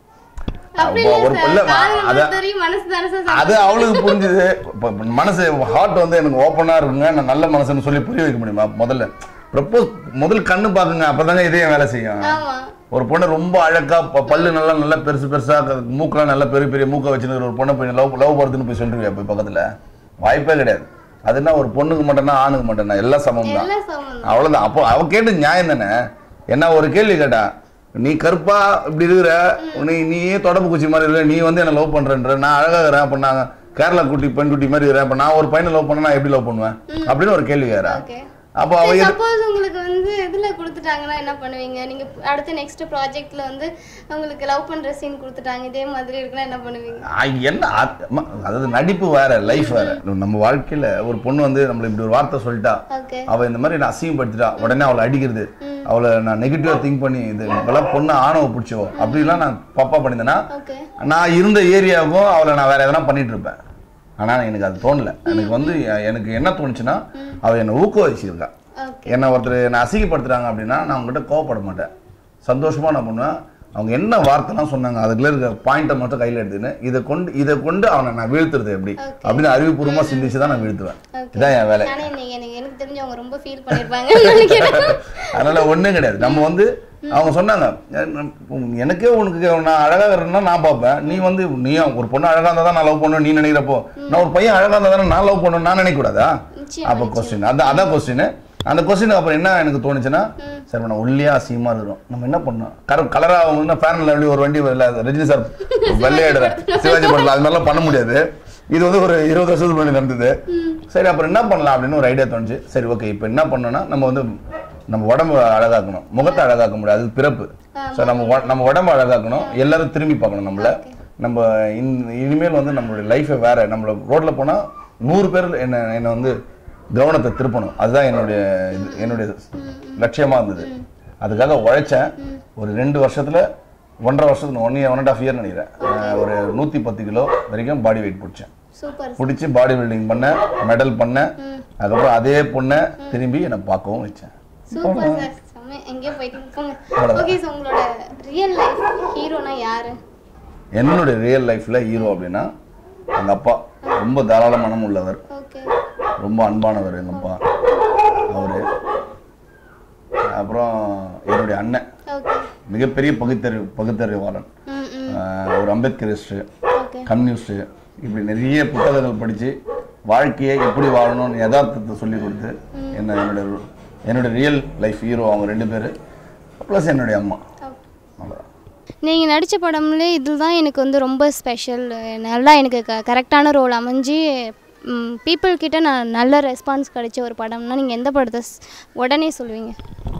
அப்படி அப்போ இல்ல ஒரு சார் பிள்ளை காதல் அத பொறுத்த வரையும் மனசு தானே சார் அது அவளுக்கு புரிஞ்சுது இப்போ மனசு ஹார்ட் வந்து எனக்கு ஓப்பனாக இருக்குங்க நான் நல்ல மனசுன்னு சொல்லி புரிய வைக்க முடியுமா முதல்ல ப்ரப்போஸ் முதல் கண்ணு பார்க்குங்க அப்பதாங்க இதே வேலை செய்யும் ஆமா ஒரு பொண்ணு ரொம்ப அழகா ப- பல்லு நல்லா நல்லா பெருசு பெருசா க- மூக்கெல்லாம் நல்லா பெரிய பெரிய மூக்க வச்சுருக்கிற ஒரு பொண்ணை போய் லவ் லவ் பண்ணுறதுன்னு போய் சொல்லிருவியா போய் பக்கத்துல வாய்ப்பே கிடையாது அதுனா ஒரு பொண்ணுக்கு மட்டும்னா ஆணுக்கு மட்டும்னா எல்லாம் சமம் தான் எல்லாம் சமம் அவ்வளவுதான் அப்போ அவ கேட்டு நியாயம் தானே என்ன ஒரு கேள்வி கேட்டா நீ கருப்பா இப்படி இருக்கிற நீ நீயே தொடப்பு குச்சி மாதிரி இருக்கிற நீ வந்து என்ன லவ் பண்றன்ற நான் அழகா இருக்கிறேன் அப்ப நான் கேரளா குட்டி பெண் குட்டி மாதிரி இருக்கிறேன் அப்ப நான் ஒரு பையனை லவ் பண்ணா நான் எப்படி லவ் பண்ணுவேன் அப்படின்னு ஒரு கேள்வி கேறா ஓகே அப்போ அவ எது சப்போஸ் உங்களுக்கு வந்து இதுல கொடுத்துட்டாங்கன்னா என்ன பண்ணுவீங்க நீங்க அடுத்த நெக்ஸ்ட் ப்ராஜெக்ட்ல வந்து உங்களுக்கு லவ் பண்ற சீன் கொடுத்துட்டாங்க இதே மாதிரி இருக்குன்னா என்ன பண்ணுவீங்க ஆ, என்ன ஆத்- அம்மா, அதாவது நடிப்பு வேற லைஃப் வேற நம்ம வாழ்க்கையில ஒரு பொண்ணு வந்து நம்மள இப்படி ஒரு வார்த்தை சொல்லிட்டா ஓகே அவ இந்த மாதிரி நான் அசிங்கப்படுத்திட்டா உடனே அவளை அடிக்கிறது அவளை நான் நெகட்டிவா திங்க் பண்ணி இது இப்பெல்லாம் பொண்ணு ஆணவ பிடிச்சோ அப்படிலாம் நான் பப்பா பண்ணியிருந்தேன்னா ஓகே நான் இருந்த ஏரியாவுக்கும் அவளை நான் வேற எதனா பண்ணிட்டு இருப்பேன் ஆனா எனக்கு அது தோணல எனக்கு வந்து எ- எனக்கு என்ன தோணுச்சுன்னா அவ என்னை ஊக்குவிச்சிருக்கா ஓகே என்ன ஒருத்தர் என்னை அசிங்கப்படுத்துறாங்க அப்படின்னா நான் அவங்ககிட்ட கோவப்பட மாட்டேன் சந்தோஷமா நான் பண்ணுவேன் அவங்க என்ன வார்த்தைலாம் சொன்னாங்க அதுல இருக்க பாயிண்ட்டை மட்டும் கையில எடுத்துன்னு இதை கொண்டு இதை கொண்டு அவனை நான் வீழ்த்துறது எப்படி அப்படின்னு அறிவுபூர்வமா சிந்திச்சு தான் நான் வீழ்த்துவேன் ஓகே இதான் என் வேலை ஆனா இன்னைக்கு எனக்கு எனக்கு தெரிஞ்சு அவங்க ரொம்ப ஃபீல் பண்ணிருப்பாங்கன்னு நினைக்கிறேன் அதனால ஒண்ணும் கிடையாது நம்ம வந்து அவங்க சொன்னாங்க "எ- எனக்கே உனக்கு நான் அழகா இருக்கிறேன்னா நான் பார்ப்பேன் நீ வந்து நீ ஒரு பொண்ணு அழகா இருந்தா தான் நான் லவ் பண்ணுவேன் நீ நினைக்கிறப்போ நான் ஒரு பையன் அழகா இருந்தா தானே நான் லவ் பண்ணணும் நான் நினைக்க கூடாதா நிச்சயம் அப்போ கொஸ்டின் அதான் அதான் கொஸ்டின் அந்த கொஸ்டின் அப்புறம் என்ன எனக்கு தோணுச்சுன்னா சரி நான் ஒல்லியா அசிங்கமா இருக்கிறோம் நம்ம என்ன பண்ணோம் கர கலரா அவங்க ஃபேன்ல எப்படி ஒரு வண்டி வரல ரஜினி சார் வெள்ளையாடுற சிவாஜி படல அது மாதிரிலாம் பண்ண முடியாது இது வந்து ஒரு இருபது வருஷத்துக்கு முன்னாடி நடந்தது சரி அப்புறம் என்ன பண்ணலாம் அப்படின்னு ஒரு ஐடியா தோணுச்சு சரி ஓகே இப்போ என்ன பண்ணோம்னா நம்ம வந்து நம்ம உடம்பு அழகாக்கணும் முகத்தை அழகாக்க முடியாது அது பிறப்பு ஸோ நம்ம உட- நம்ம உடம்பு அழகாக்கணும் எல்லாரும் திரும்பி பார்க்கணும் நம்மள நம்ம இன்- இனிமேல் வந்து நம்மளுடைய லைஃபை வேற நம்மள ரோட்ல போனா நூறு பேர் என்ன என்னை வந்து கவனத்தை திருப்பணும் அதுதான் என்னுடைய இது- என்னுடைய லட்சியமா இருந்தது அதுக்காக உழைச்சேன் ஒரு ரெண்டு வருஷத்துல ஒன்றரை வருஷத்துல one year one and half year நினைக்கிறேன் அஹ் ஒரு நூற்றி பத்து கிலோ வரைக்கும் பாடி வெயிட் பிடிச்சேன் சூப்பர் பிடிச்சி பாடி பில்டிங் பண்ணேன் மெடல் பண்ணேன் அதுக்கப்புறம் அதே பொண்ணை திரும்பி என்னை பார்க்கவும் வச்சேன் சூப்பர் சார் செம்ம எங்கேயோ போயிட்டு போங்க ஓகே சார் உங்களோட ரியல் லைஃப் ஹீரோனா யாரு என்னுடைய ரியல் லைஃப்ல ஹீரோ அப்படின்னா எங்கள் அப்பா ரொம்ப தாராள மனம் உள்ளவர் ஓகே ரொம்ப அன்பானவர் எங்கள் அப்பா அவர் அப்புறம் என்னுடைய அண்ணன் ஓகே மிகப்பெரிய பகுத்தறிவு பகுத்தறிவாளன் ம் ம் ஆஹ் ஒரு அம்பேத்கரிஸ்ட்டு ஓகே கம்யூனிஸ்ட்டு இப்படி நிறைய புத்தகங்கள் படித்து வாழ்க்கையை எப்படி வாழணும்னு யதார்த்தத்தை சொல்லி கொடுத்து என்ன என்னுடைய என்னுடைய ரியல் லைஃப் ஹீரோ அவங்க ரெண்டு பேர் ப்ளஸ் என்னுடைய அம்மா அவ்வளோதான் நீங்கள் நடித்த படம்ல இதில் தான் எனக்கு வந்து ரொம்ப ஸ்பெஷல் நல்லா எனக்கு க கரெக்டான ரோல் அமைஞ்சு பீப்புள் கிட்ட நான் நல்ல ரெஸ்பான்ஸ் கிடைச்ச ஒரு படம்னா நீங்கள் எந்த படத்தை ஸ்- உடனே சொல்லுவீங்க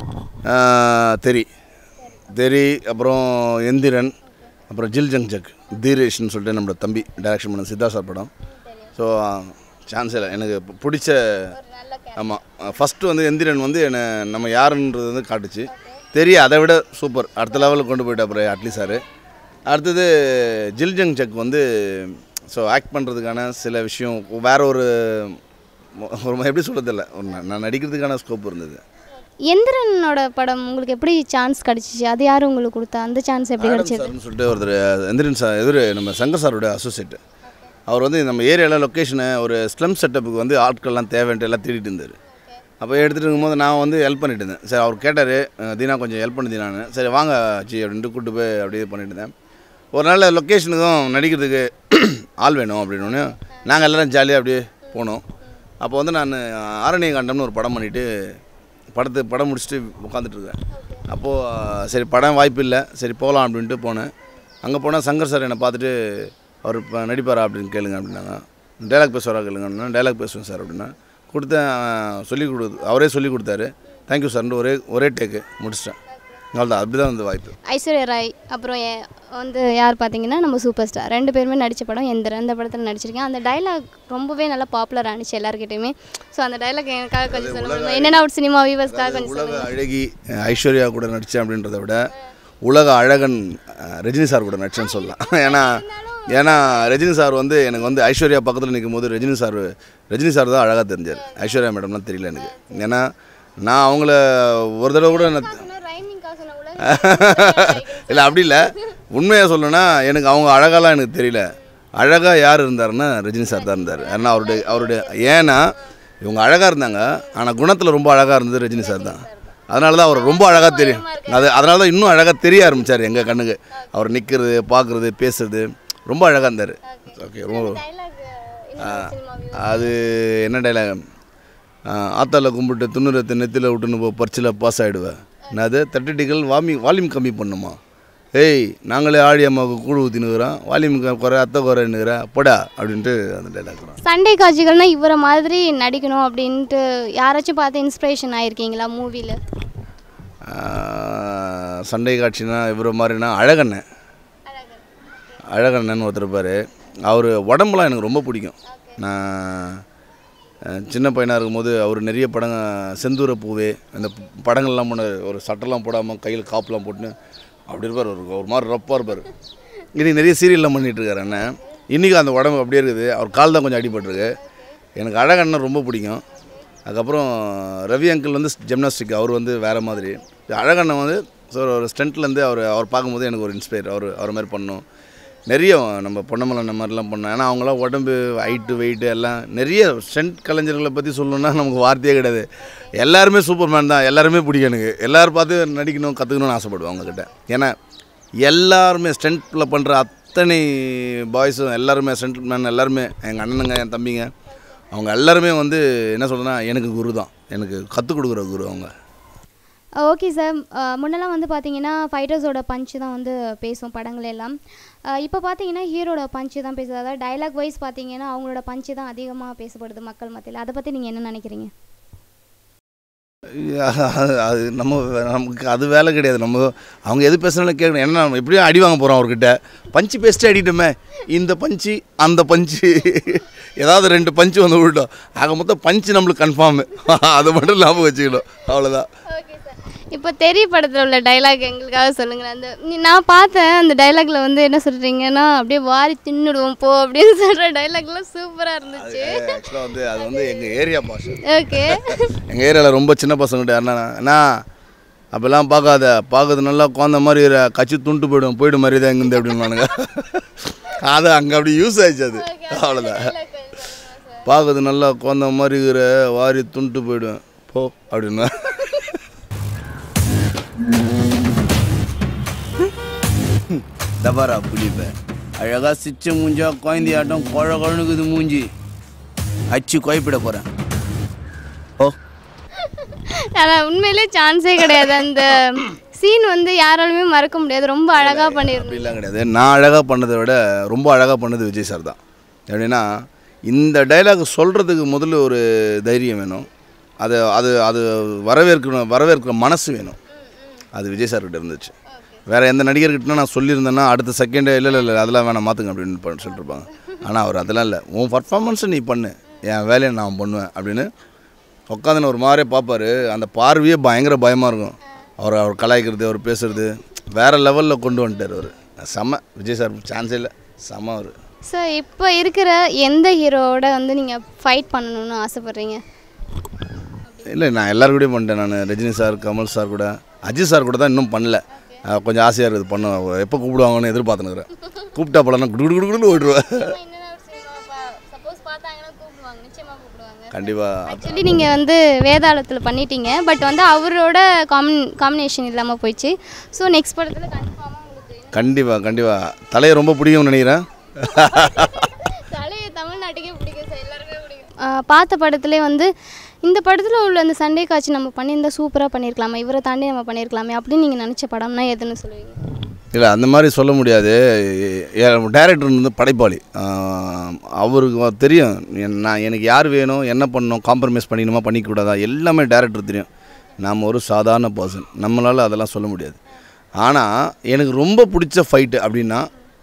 ஆஹ் தெரி தெரி அப்புறம் எந்திரன் அப்புறம் ஜில் ஜங் ஜக் தீரேஷ்னு சொல்லிட்டு நம்மளோட தம்பி டைரக்ஷன் பண்ண சித்தா சார் படம் ஸோ சான்ஸ் இல்லை எனக்கு பு- பிடிச்ச ஆமாம் ஃபஸ்ட்டு வந்து எந்திரன் வந்து என்னை நம்ம யாருன்றது வந்து காட்டுச்சு தெரிய அதை விட சூப்பர் அடுத்த லெவலுக்கு கொண்டு போயிட்டு அப்புறம் அட்லி சார் அடுத்தது ஜில் ஜங் ஜக் வந்து ஸோ ஆக்ட் பண்ணுறதுக்கான சில விஷயம் வேற ஒரு ஒரு எப்படி சொல்கிறதில்ல நான் நடிக்கிறதுக்கான ஸ்கோப் இருந்தது எந்திரனோட படம் உங்களுக்கு எப்படி சான்ஸ் கிடைச்சிச்சு அது யார் உங்களுக்கு கொடுத்தா அந்த சான்ஸ் எப்படி ஆடம் கிடைச்சது சார்னு சொல்லிட்டு ஒருத்தர் எந்திரன் சார் எதிர் நம்ம சங்கர் சாரோட அசோசியேட் அவர் வந்து நம்ம ஏரியாவில் லொக்கேஷனை ஒரு ஸ்லம் செட்டப்புக்கு வந்து ஆட்கள்லாம் தேவைன்ட்டு எல்லாம் தேடிட்டு இருந்தார் அப்போ எடுத்துகிட்டு இருக்கும்போது நான் வந்து ஹெல்ப் பண்ணிட்டு இருந்தேன் சரி அவர் கேட்டார் தீனா கொஞ்சம் ஹெல்ப் பண்ணி தீனான்னு சரி வாங்க ஜி அப்படின்ட்டு கூப்பிட்டு போய் அப்படியே பண்ணிட்டு இருந்தேன் ஒரு நாள் லொக்கேஷனுக்கும் நடிக்கிறதுக்கு ஆள் வேணும் அப்படின்னு நாங்கள் எல்லோரும் ஜாலியாக அப்படியே போனோம் அப்போ வந்து நான் ஆரணிய காண்டம்னு ஒரு படம் பண்ணிவிட்டு படத்து படம் முடிச்சுட்டு உட்காந்துட்டு இருக்கேன் அப்போது சரி படம் வாய்ப்பு இல்லை சரி போகலாம் அப்படின்ட்டு போனேன் அங்கே போனால் சங்கர் சார் என்னை பார்த்துட்டு அவர் இப்போ நடிப்பாரா அப்படின்னு கேளுங்க அப்படின்னாங்க டைலாக் பேசுவாரா கேளுங்கன்னா டைலாக் பேசுவேன் சார் அப்படின்னா கொடுத்தேன் சொல்லி கொடு அவரே சொல்லி கொடுத்தாரு தேங்க்யூ சார்ன்ட்டு ஒரே ஒரே டேக்கு முடிச்சிட்டேன் அவ்வளோதான் அப்படி தான் வந்து வாய்ப்பு ஐஸ்வர்யா ராய் அப்புறம் எ- வந்து யார் பார்த்தீங்கன்னா நம்ம சூப்பர் ஸ்டார் ரெண்டு பேருமே நடித்த படம் எந்திரன் அந்த படத்தில் நடிச்சிருக்கேன் அந்த டைலாக் ரொம்பவே நல்லா பாப்புலர் ஆனிச்சு எல்லாருக்கிட்டையுமே ஸோ அந்த டைலாக் எனக்காக கொஞ்சம் சொல்ல முடியுமா என்னென்ன அவுட் சினிமா வியூவர்ஸ்க்காக கொஞ்சம் உலக சொல்லுங்கள் அழகி அஹ், ஐஸ்வர்யா கூட நடித்தேன் அப்படின்றத விட உலக அழகன் அஹ், ரஜினி சார் கூட நடிச்சேன்னு சொல்லலாம் ஏன்னா ஏன்னா ரஜினி சார் வந்து எனக்கு வந்து ஐஸ்வர்யா பக்கத்தில் நிற்கும் போது ரஜினி சார் ரஜினி சார் தான் அழகாக தெரிஞ்சார் ஐஸ்வர்யா மேடம்லாம் தெரியல எனக்கு ஏன்னா நான் அவங்கள ஒரு தடவை கூட நான் இல்லை அப்படி இல்லை உண்மையாக சொல்லணும்னா எனக்கு அவங்க அழகாலாம் எனக்கு தெரியல அழகாக யார் இருந்தாருன்னா ரஜினி சார் தான் இருந்தார் ஏன்னா அவருடைய அவருடைய ஏன்னா இவங்க அழகாக இருந்தாங்க ஆனால் குணத்தில் ரொம்ப அழகாக இருந்தது ரஜினி சார் தான் அதனால தான் அவர் ரொம்ப அழகாக தெரியும் அது அதனால தான் இன்னும் அழகாக தெரிய ஆரம்பித்தார் எங்கள் கண்ணுக்கு அவர் நிற்கிறது பார்க்குறது பேசுறது ரொம்ப அழகாக இருந்தார் ஓகே ரொம்ப அது என்ன டைலாக் ஆத்தால கும்பிட்டு துண்ணுரத்தை நெத்தியில் விட்டுன்னு போ பறிச்சில் பாஸ் ஆகிடுவேன் நான் அது தட்டடிகள் வாமி வால்யூம் கம்மி பண்ணுமா ஏய் நாங்களே ஆடி அம்மாவுக்கு கூழ் ஊற்றினுக்குறோம் வால்யூம் குறை அத்தை குறைன்னுக்குறேன் போடா அப்படின்ட்டு அந்த டைலாக் வரும் சண்டே காட்சிகள்னா இவரை மாதிரி நடிக்கணும் அப்படின்ட்டு யாராச்சும் பார்த்து இன்ஸ்பிரேஷன் ஆயிருக்கீங்களா மூவியில் ஆஹ், சண்டை காட்சினா இவரை மாதிரினா அழகண்ணன் அழகண்ணன் ஒருத்தர் இருப்பார் அவர் உடம்புலாம் எனக்கு ரொம்ப பிடிக்கும் நான் அஹ், சின்ன பையனாக இருக்கும்போது அவர் நிறைய படங்க செந்தூர பூவே அந்த ப- படங்கள்லாம் போன ஒரு சட்டெல்லாம் போடாமல் கையில் காப்புலாம் போட்டுன்னு அப்படி இருப்பார் ஒரு ஒரு மாதிரி ரப்பாக இருப்பார் இன்னைக்கு நிறைய சீரியல்லாம் பண்ணிகிட்டு இருக்காரு அண்ணன் இன்றைக்கி அந்த உடம்பு அப்படியே இருக்குது அவர் கால் தான் கொஞ்சம் அடிபட்டிருக்கு எனக்கு அழகண்ணன் ரொம்ப பிடிக்கும் அதுக்கப்புறம் ரவி அங்கிள் வந்து ஜிம்னாஸ்டிக் அவர் வந்து வேறு மாதிரி அழகண்ணன் வந்து ஸோ ஒரு ஸ்டண்ட்லேருந்து அவர் அவர் பார்க்கும்போது எனக்கு ஒரு இன்ஸ்பயர் அவர் அவர் மாதிரி பண்ணணும் நிறைய நம்ம பொன்னமலை அந்த மாதிரிலாம் பண்ணோம் ஏன்னா அவங்களாம் உடம்பு ஹைட்டு வெயிட்டு எல்லாம் நிறைய ஸ்டண்ட் கலைஞர்களை பற்றி சொல்லணும்னா நமக்கு வார்த்தையே கிடையாது எல்லாருமே சூப்பர் மேன் தான் எல்லாருமே பிடிக்கும் எனக்கு எல்லோரும் பார்த்து நடிக்கணும் கற்றுக்கணும்னு ஆசைப்படுவேன் அவங்கக்கிட்ட ஏன்னா எல்லாருமே ஸ்டண்ட்டில் பண்ணுற அத்தனை பாய்ஸும் எல்லாருமே ஸ்டண்ட் மேன் எல்லாருமே எங்கள் அண்ணனுங்க என் தம்பிங்க அவங்க எல்லாருமே வந்து என்ன சொல்றேன்னா எனக்கு குரு தான் எனக்கு கற்றுக் கொடுக்குற குரு அவங்க ஓகே சார் முன்னெல்லாம் வந்து பார்த்தீங்கன்னா ஃபைட்டர்ஸோட பஞ்சு தான் வந்து பேசும் படங்கள் எல்லாம் இப்போ பார்த்தீங்கன்னா ஹீரோட பஞ்சு தான் பேசுது அதாவது டைலாக் வைஸ் பார்த்தீங்கன்னா அவங்களோட பஞ்சு தான் அதிகமாக பேசப்படுது மக்கள் மத்தியில் அதை பற்றி நீங்கள் என்ன நினைக்கிறீங்க அது அது நம்ம நமக்கு அது வேலை கிடையாது நம்ம அவங்க எது பேசுனாலும் கேட்கணும் என்ன நம்ம எப்படியும் அடி வாங்க போகிறோம் அவர்கிட்ட பஞ்சு பேஸ்ட்டு அடிட்டோமே இந்த பஞ்சு அந்த பஞ்சு ஏதாவது ரெண்டு பஞ்சு வந்து விட்டோம் ஆக மொத்தம் பஞ்சு நம்மளுக்கு கன்ஃபார்மு அதை மட்டும் ஞாபகம் வச்சுக்கணும் அவ்வளோதான் ஓகே சார் இப்போ தெரிய படத்தில் உள்ள டைலாக் எங்களுக்காக சொல்லுங்களேன் அந்த நீ- நான் பார்த்தேன் அந்த டைலாக்ல வந்து என்ன சொல்கிறீங்கன்னா அப்படியே வாரி தின்னுடுவோம் போ அப்படின்னு சொல்கிற டைலாக்லாம் சூப்பராக இருந்துச்சு ஆக்சுவலாக வந்து அது வந்து எங்கள் ஏரியா பாஷை ஓகே எங்கள் ஏரியாவில் ரொம்ப சின்ன பசங்கள்ட்ட யாருன்னா அண்ணா அப்போல்லாம் பார்க்காத பார்க்கறது நல்லா குழந்த மாதிரி இரு, கச்சி துண்டு போயிடும் போயிடும் மாதிரி தான் இங்கேருந்து அப்படின்வானுங்க அது அங்கே அப்படி யூஸ் ஆயிடுச்சு அது அவ்வளோதான் பார்க்கறது நல்லா குழந்த மாதிரி இருக்கிற வாரி துண்டு போயிடும் போ அப்படின்னா தபாரா புளிப்ப அழகாக சிச்ச மூஞ்சா குழந்தையாட்டம் குழ குழனுக்குது மூஞ்சி அச்சு குழப்பிட போகிறேன் ஓ ஆனால் உண்மையிலே சான்ஸே கிடையாது அந்த சீன் வந்து யாராலுமே மறக்க முடியாது ரொம்ப அழகாக பண்ணியிருந்தோம் அப்படிலாம் கிடையாது நான் அழகாக பண்ணதை விட ரொம்ப அழகாக பண்ணது விஜய் சார் தான் எப்படின்னா இந்த டைலாக் சொல்கிறதுக்கு முதல்ல ஒரு தைரியம் வேணும் அது அது அது வரவேற்கணும் வரவேற்கிற மனசு வேணும் அது விஜய் சார்கிட்ட இருந்துச்சு வேறு எந்த நடிகர்கிட்ட நான் சொல்லியிருந்தேன்னா அடுத்த செகண்டே இல்லை இல்லை இல்லை அதெல்லாம் வேணாம் மாற்றுங்க அப்படின்னு பண்ண சொல்லிட்டுருப்பாங்க ஆனால் அவர் அதெல்லாம் இல்லை உன் பர்ஃபார்மன்ஸை நீ பண்ணு என் வேலையை நான் பண்ணுவேன் அப்படின்னு உட்காந்துன்னு ஒரு மாதிரியே பார்ப்பாரு அந்த பார்வையே பயங்கர பயமாக இருக்கும் அவர் அவர் கலாய்க்கிறது அவர் பேசுறது வேறு லெவலில் கொண்டு வந்துட்டார் அவர் செம்ம விஜய் சார் சான்ஸே இல்லை செம்ம அவர் ஸோ இப்போ இருக்கிற எந்த ஹீரோவோட வந்து நீங்கள் ஃபைட் பண்ணணும்னு ஆசைப்பட்றீங்க இல்லை நான் எல்லாரு கூடயும் பண்ணிட்டேன் நான் ரஜினி சார் கமல் சார் கூட அஜித் சார் கூட தான் இன்னும் பண்ணல அஹ் கொஞ்சம் ஆசையாக இருக்குது பண்ண எப்போ கூப்பிடுவாங்கன்னு எதிர்பார்த்துனுக்குறேன் கூப்பிட்டா படம்னா குடு குடு குடுன்னு ஓடிடுவேன் சப்போஸ் பார்த்தாங்கன்னா கூப்பிடுவாங்க நிச்சயமாக கூப்பிடுவாங்க கண்டிப்பாக ஆக்சுவலி நீங்கள் வந்து வேதாளத்தில் பண்ணிட்டீங்க பட் வந்து அவரோட காம்பின் காம்பினேஷன் இல்லாமல் போயிடுச்சு ஸோ நெக்ஸ்ட் படத்தில் கன்ஃபார்மாக உங்களுக்கு கண்டிப்பாக கண்டிப்பாக தலையை ரொம்ப பிடிக்கும்னு நினைக்கிறேன் தலையை தமிழ்நாட்டுக்கே பிடிக்கும் சார் எல்லாருமே பிடிக்கும் பார்த்த படத்துலேயே வந்து இந்த படத்தில் உள்ள அந்த சண்டே காட்சி நம்ம பண்ணியிருந்தா சூப்பராக பண்ணியிருக்கலாமா இவரை தாண்டி நம்ம பண்ணியிருக்கலாமே அப்படின்னு நீங்கள் நினச்ச படம்னா எதுன்னு சொல்லுவீங்க இல்லை அந்த மாதிரி சொல்ல முடியாது டைரக்டர் வந்து படைப்பாளி ஆஹ் அவருக்கு தெரியும் என்- நான் எனக்கு யார் வேணும் என்ன பண்ணணும் காம்ப்ரமைஸ் பண்ணிக்கணுமா பண்ணிக்கூடாதா எல்லாமே டைரக்டர் தெரியும் நாம் ஒரு சாதாரண பர்சன் நம்மளால் அதெல்லாம் சொல்ல முடியாது ஆனால் எனக்கு ரொம்ப பிடிச்ச ஃபைட்டு அப்படின்னா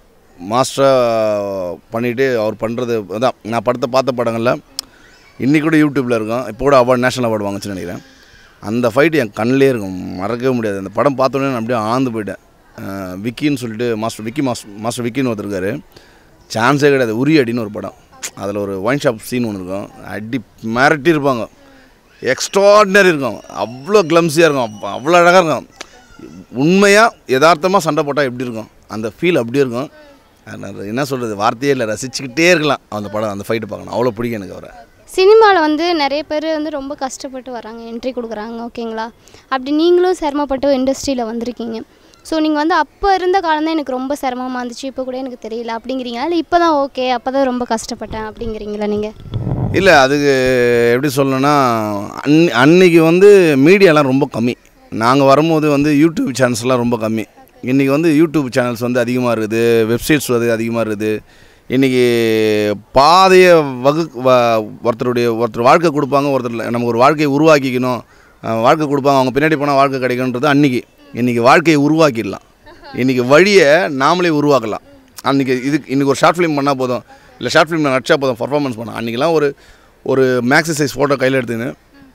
மாஸ்டராக பண்ணிவிட்டு அவர் பண்ணுறது அதான் நான் படத்தை பார்த்த படங்களில் இன்றைக்கி கூட யூடியூப்பில் இருக்கும் இப்போ கூட அவார்டு நேஷனல் அவார்டு வாங்குச்சுன்னு நினைக்கிறேன் அந்த ஃபைட்டு என் கண்ணிலே இருக்கும் மறக்கவே முடியாது அந்த படம் பார்த்தோன்னே நான் அப்படியே ஆழ்ந்து போயிட்டேன் அஹ் விக்கின்னு சொல்லிட்டு மாஸ்டர் விக்கி மாஸ்டர் மாஸ்டர் விக்கின்னு ஒருத்தர் இருக்காரு சான்ஸே கிடையாது உரி அடின்னு ஒரு படம் அதில் ஒரு ஒயின் ஷாப் சீன் ஒன்று இருக்கும் அடி மிரட்டி இருப்பாங்க எக்ஸ்ட்ராடினரி இருக்கும் அவ்வளோ கிளம்ஸியாக இருக்கும் அவ்வ- அவ்வளோ அழகாக இருக்கும் உண்மையாக யதார்த்தமாக சண்டை போட்டால் எப்படி இருக்கும் அந்த ஃபீல் அப்படி இருக்கும் அது நான் என்ன சொல்கிறது வார்த்தையே இல்லை ரசிச்சுக்கிட்டே இருக்கலாம் அந்த படம் அந்த ஃபைட்டு பார்க்கணும் அவ்வளோ பிடிக்கும் எனக்கு அவரை சினிமாவில் வந்து நிறைய பேர் வந்து ரொம்ப கஷ்டப்பட்டு வராங்க என்ட்ரி கொடுக்குறாங்க ஓகேங்களா அப்படி நீங்களும் சிரமப்பட்டு இண்டஸ்ட்ரியில் வந்திருக்கீங்க ஸோ நீங்கள் வந்து அப்போ இருந்த காலம் தான் எனக்கு ரொம்ப சிரமமாக இருந்துச்சு இப்போ கூட எனக்கு தெரியல அப்படிங்கிறீங்களா இல்லை இப்போ தான் ஓகே அப்போ தான் ரொம்ப கஷ்டப்பட்டேன் அப்படிங்கிறீங்களா நீங்கள் இல்லை அதுக்கு எப்படி சொல்லணும்னா அன் அன்னைக்கு வந்து மீடியாலாம் ரொம்ப கம்மி நாங்கள் வரும்போது வந்து யூடியூப் சேனல்ஸ்லாம் ரொம்ப கம்மி இன்றைக்கி வந்து யூடியூப் சேனல்ஸ் வந்து அதிகமாக இருக்குது வெப்சைட்ஸ் வந்து அதிகமாக இருக்குது இன்றைக்கி பாதையை வகு வ- ஒருத்தருடைய ஒருத்தர் வாழ்க்கை கொடுப்பாங்க ஒருத்தர் நமக்கு ஒரு வாழ்க்கையை உருவாக்கிக்கணும் அஹ் வாழ்க்கை கொடுப்பாங்க அவங்க பின்னாடி போனால் வாழ்க்கை கிடைக்குன்றது அன்றைக்கி இன்றைக்கி வாழ்க்கையை உருவாக்கிடலாம் இன்றைக்கி வழியை நாமளே உருவாக்கலாம் அன்றைக்கி இதுக்கு இன்றைக்கி ஒரு ஷார்ட் ஃபிலிம் பண்ணால் போதும் இல்லை ஷார்ட் ஃபிலிம் நடிச்சா போதும் பர்ஃபார்மன்ஸ் பண்ண அன்றைக்கெலாம் ஒரு ஒரு மேக்ஸி சைஸ் ஃபோட்டோ கையில் எடுத்துன்னு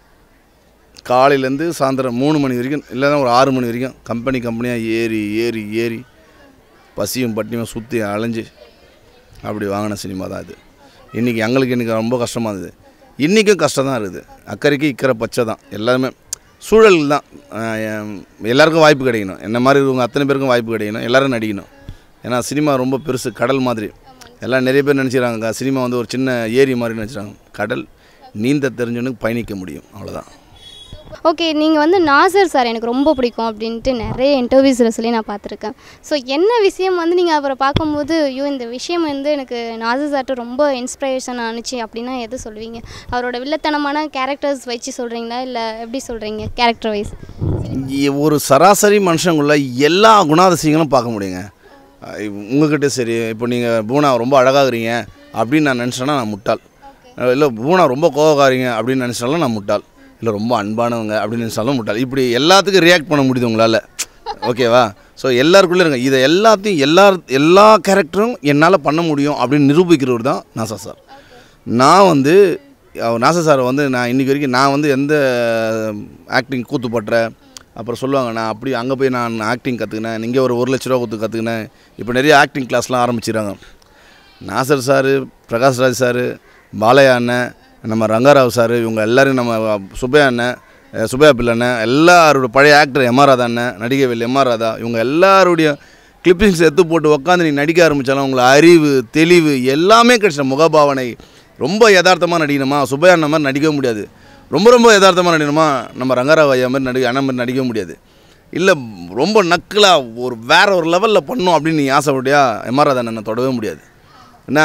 காலையிலேருந்து சாயந்தரம் மூணு மணி வரைக்கும் இல்லைன்னா ஒரு ஆறு மணி வரைக்கும் கம்பெனி கம்பெனியாக ஏறி ஏறி ஏறி பசியும் பட்டினியும் சுற்றி அலைஞ்சு அப்படி வாங்கின சினிமா தான் இது இன்றைக்கி எங்களுக்கு இன்றைக்கி ரொம்ப கஷ்டமாக இருந்தது இன்றைக்கும் கஷ்டம் தான் இருக்குது அக்கறைக்கு இக்கரை பச்சை தான் எல்லாருமே சூழல் தான் ஆஹ் எம், எல்லாருக்கும் வாய்ப்பு கிடைக்கணும் என்ன மாதிரி இருக்கவங்க அத்தனை பேருக்கும் வாய்ப்பு கிடைக்கணும் எல்லாரும் நடிக்கணும் ஏன்னா சினிமா ரொம்ப பெருசு கடல் மாதிரி எல்லாம் நிறைய பேர் நினச்சிக்கிறாங்க சினிமா வந்து ஒரு சின்ன ஏரி மாதிரி நினச்சிறாங்க கடல் நீந்த தெரிஞ்சவனுக்கு பயணிக்க முடியும் அவ்வளோதான் ஓகே நீங்கள் வந்து நாசர் சார் எனக்கு ரொம்ப பிடிக்கும் அப்படின்ட்டு நிறைய இன்டர்வியூஸில் சொல்லி நான் பார்த்துருக்கேன் ஸோ என்ன விஷயம் வந்து நீங்கள் அவரை பார்க்கும்போது ஐயோ இந்த விஷயம் வந்து எனக்கு நாசர் சார்ட்ட ரொம்ப இன்ஸ்பிரேஷன் ஆனுச்சு அப்படின்னா எது சொல்லுவீங்க அவரோட வில்லத்தனமான கேரக்டர்ஸ் வச்சு சொல்கிறீங்களா இல்லை எப்படி சொல்கிறீங்க கேரக்டர் வைஸ் இ- ஒரு சராசரி மனுஷங்குள்ள எல்லா குணாதிசயங்களும் பார்க்க முடியுங்க அஹ் இவ் உங்ககிட்ட சரி இப்போ நீங்கள் பூனா ரொம்ப அழகாகிறீங்க அப்படின்னு நான் நினச்சேன்னா நான் முட்டாள் இல்லை பூனா ரொம்ப கோவக்காரீங்க அப்படின்னு நினச்சாலும் நான் முட்டாள் இல்லை ரொம்ப அன்பானவங்க அப்படின்னு சொல்ல முட்டாள் இப்படி எல்லாத்துக்கும் ரியாக்ட் பண்ண முடியுது உங்களால் ஓகேவா ஸோ எல்லாருக்குள்ளே இருங்க இதை எல்லாத்தையும் எல்லா எல்லா கேரக்டரும் என்னால் பண்ண முடியும் அப்படின்னு நிரூபிக்கிறவர் தான் நாசா சார் நான் வந்து அவர் நாசா சார் வந்து நான் இன்றைக்கி வரைக்கும் நான் வந்து எந்த ஆக்டிங் கூத்துப்பட்டுற அப்புறம் சொல்லுவாங்க நான் அப்படி அங்கே போய் நான் ஆக்டிங் கற்றுக்கினேன் இங்கே ஒரு ஒரு லட்ச ரூபா கொடுத்து கற்றுக்கினேன் இப்போ நிறைய ஆக்டிங் கிளாஸ்லாம் ஆரம்பிச்சிடுறாங்க நாசர் சார் பிரகாஷ்ராஜ் சார் பாலையா அண்ணன் நம்ம ரங்கராவ் சார் இவங்க எல்லாரும் நம்ம சுப்பையா அண்ணன் அஹ் சுப்பையா பிள்ளை அண்ணன் எல்லாரோட பழைய ஆக்டர் எம் ஆர் ராதா அண்ணன் நடிகவேல் எம் ஆர் ராதா இவங்க எல்லாருடைய கிளிப்பிங்ஸ் எடுத்து போட்டு உட்காந்து நீ நடிக்க ஆரம்பித்தாலும் உங்களை அறிவு தெளிவு எல்லாமே கிடைச்ச முகபாவனை ரொம்ப யதார்த்தமாக நடிக்கணுமா சுப்பையா அண்ணன் மாதிரி நடிக்க முடியாது ரொம்ப ரொம்ப யதார்த்தமாக நடிக்கணுமா நம்ம ரங்கராவ் ஐயா மாதிரி நடி அண்ணன் மாதிரி நடிக்க முடியாது இல்லை ரொம்ப நக்கலாக ஒரு வேற ஒரு லெவலில் பண்ணும் அப்படின்னு நீ ஆசைப்பட்டியா எம்ஆர் ராதா அண்ணனை தொடவே முடியாது என்ன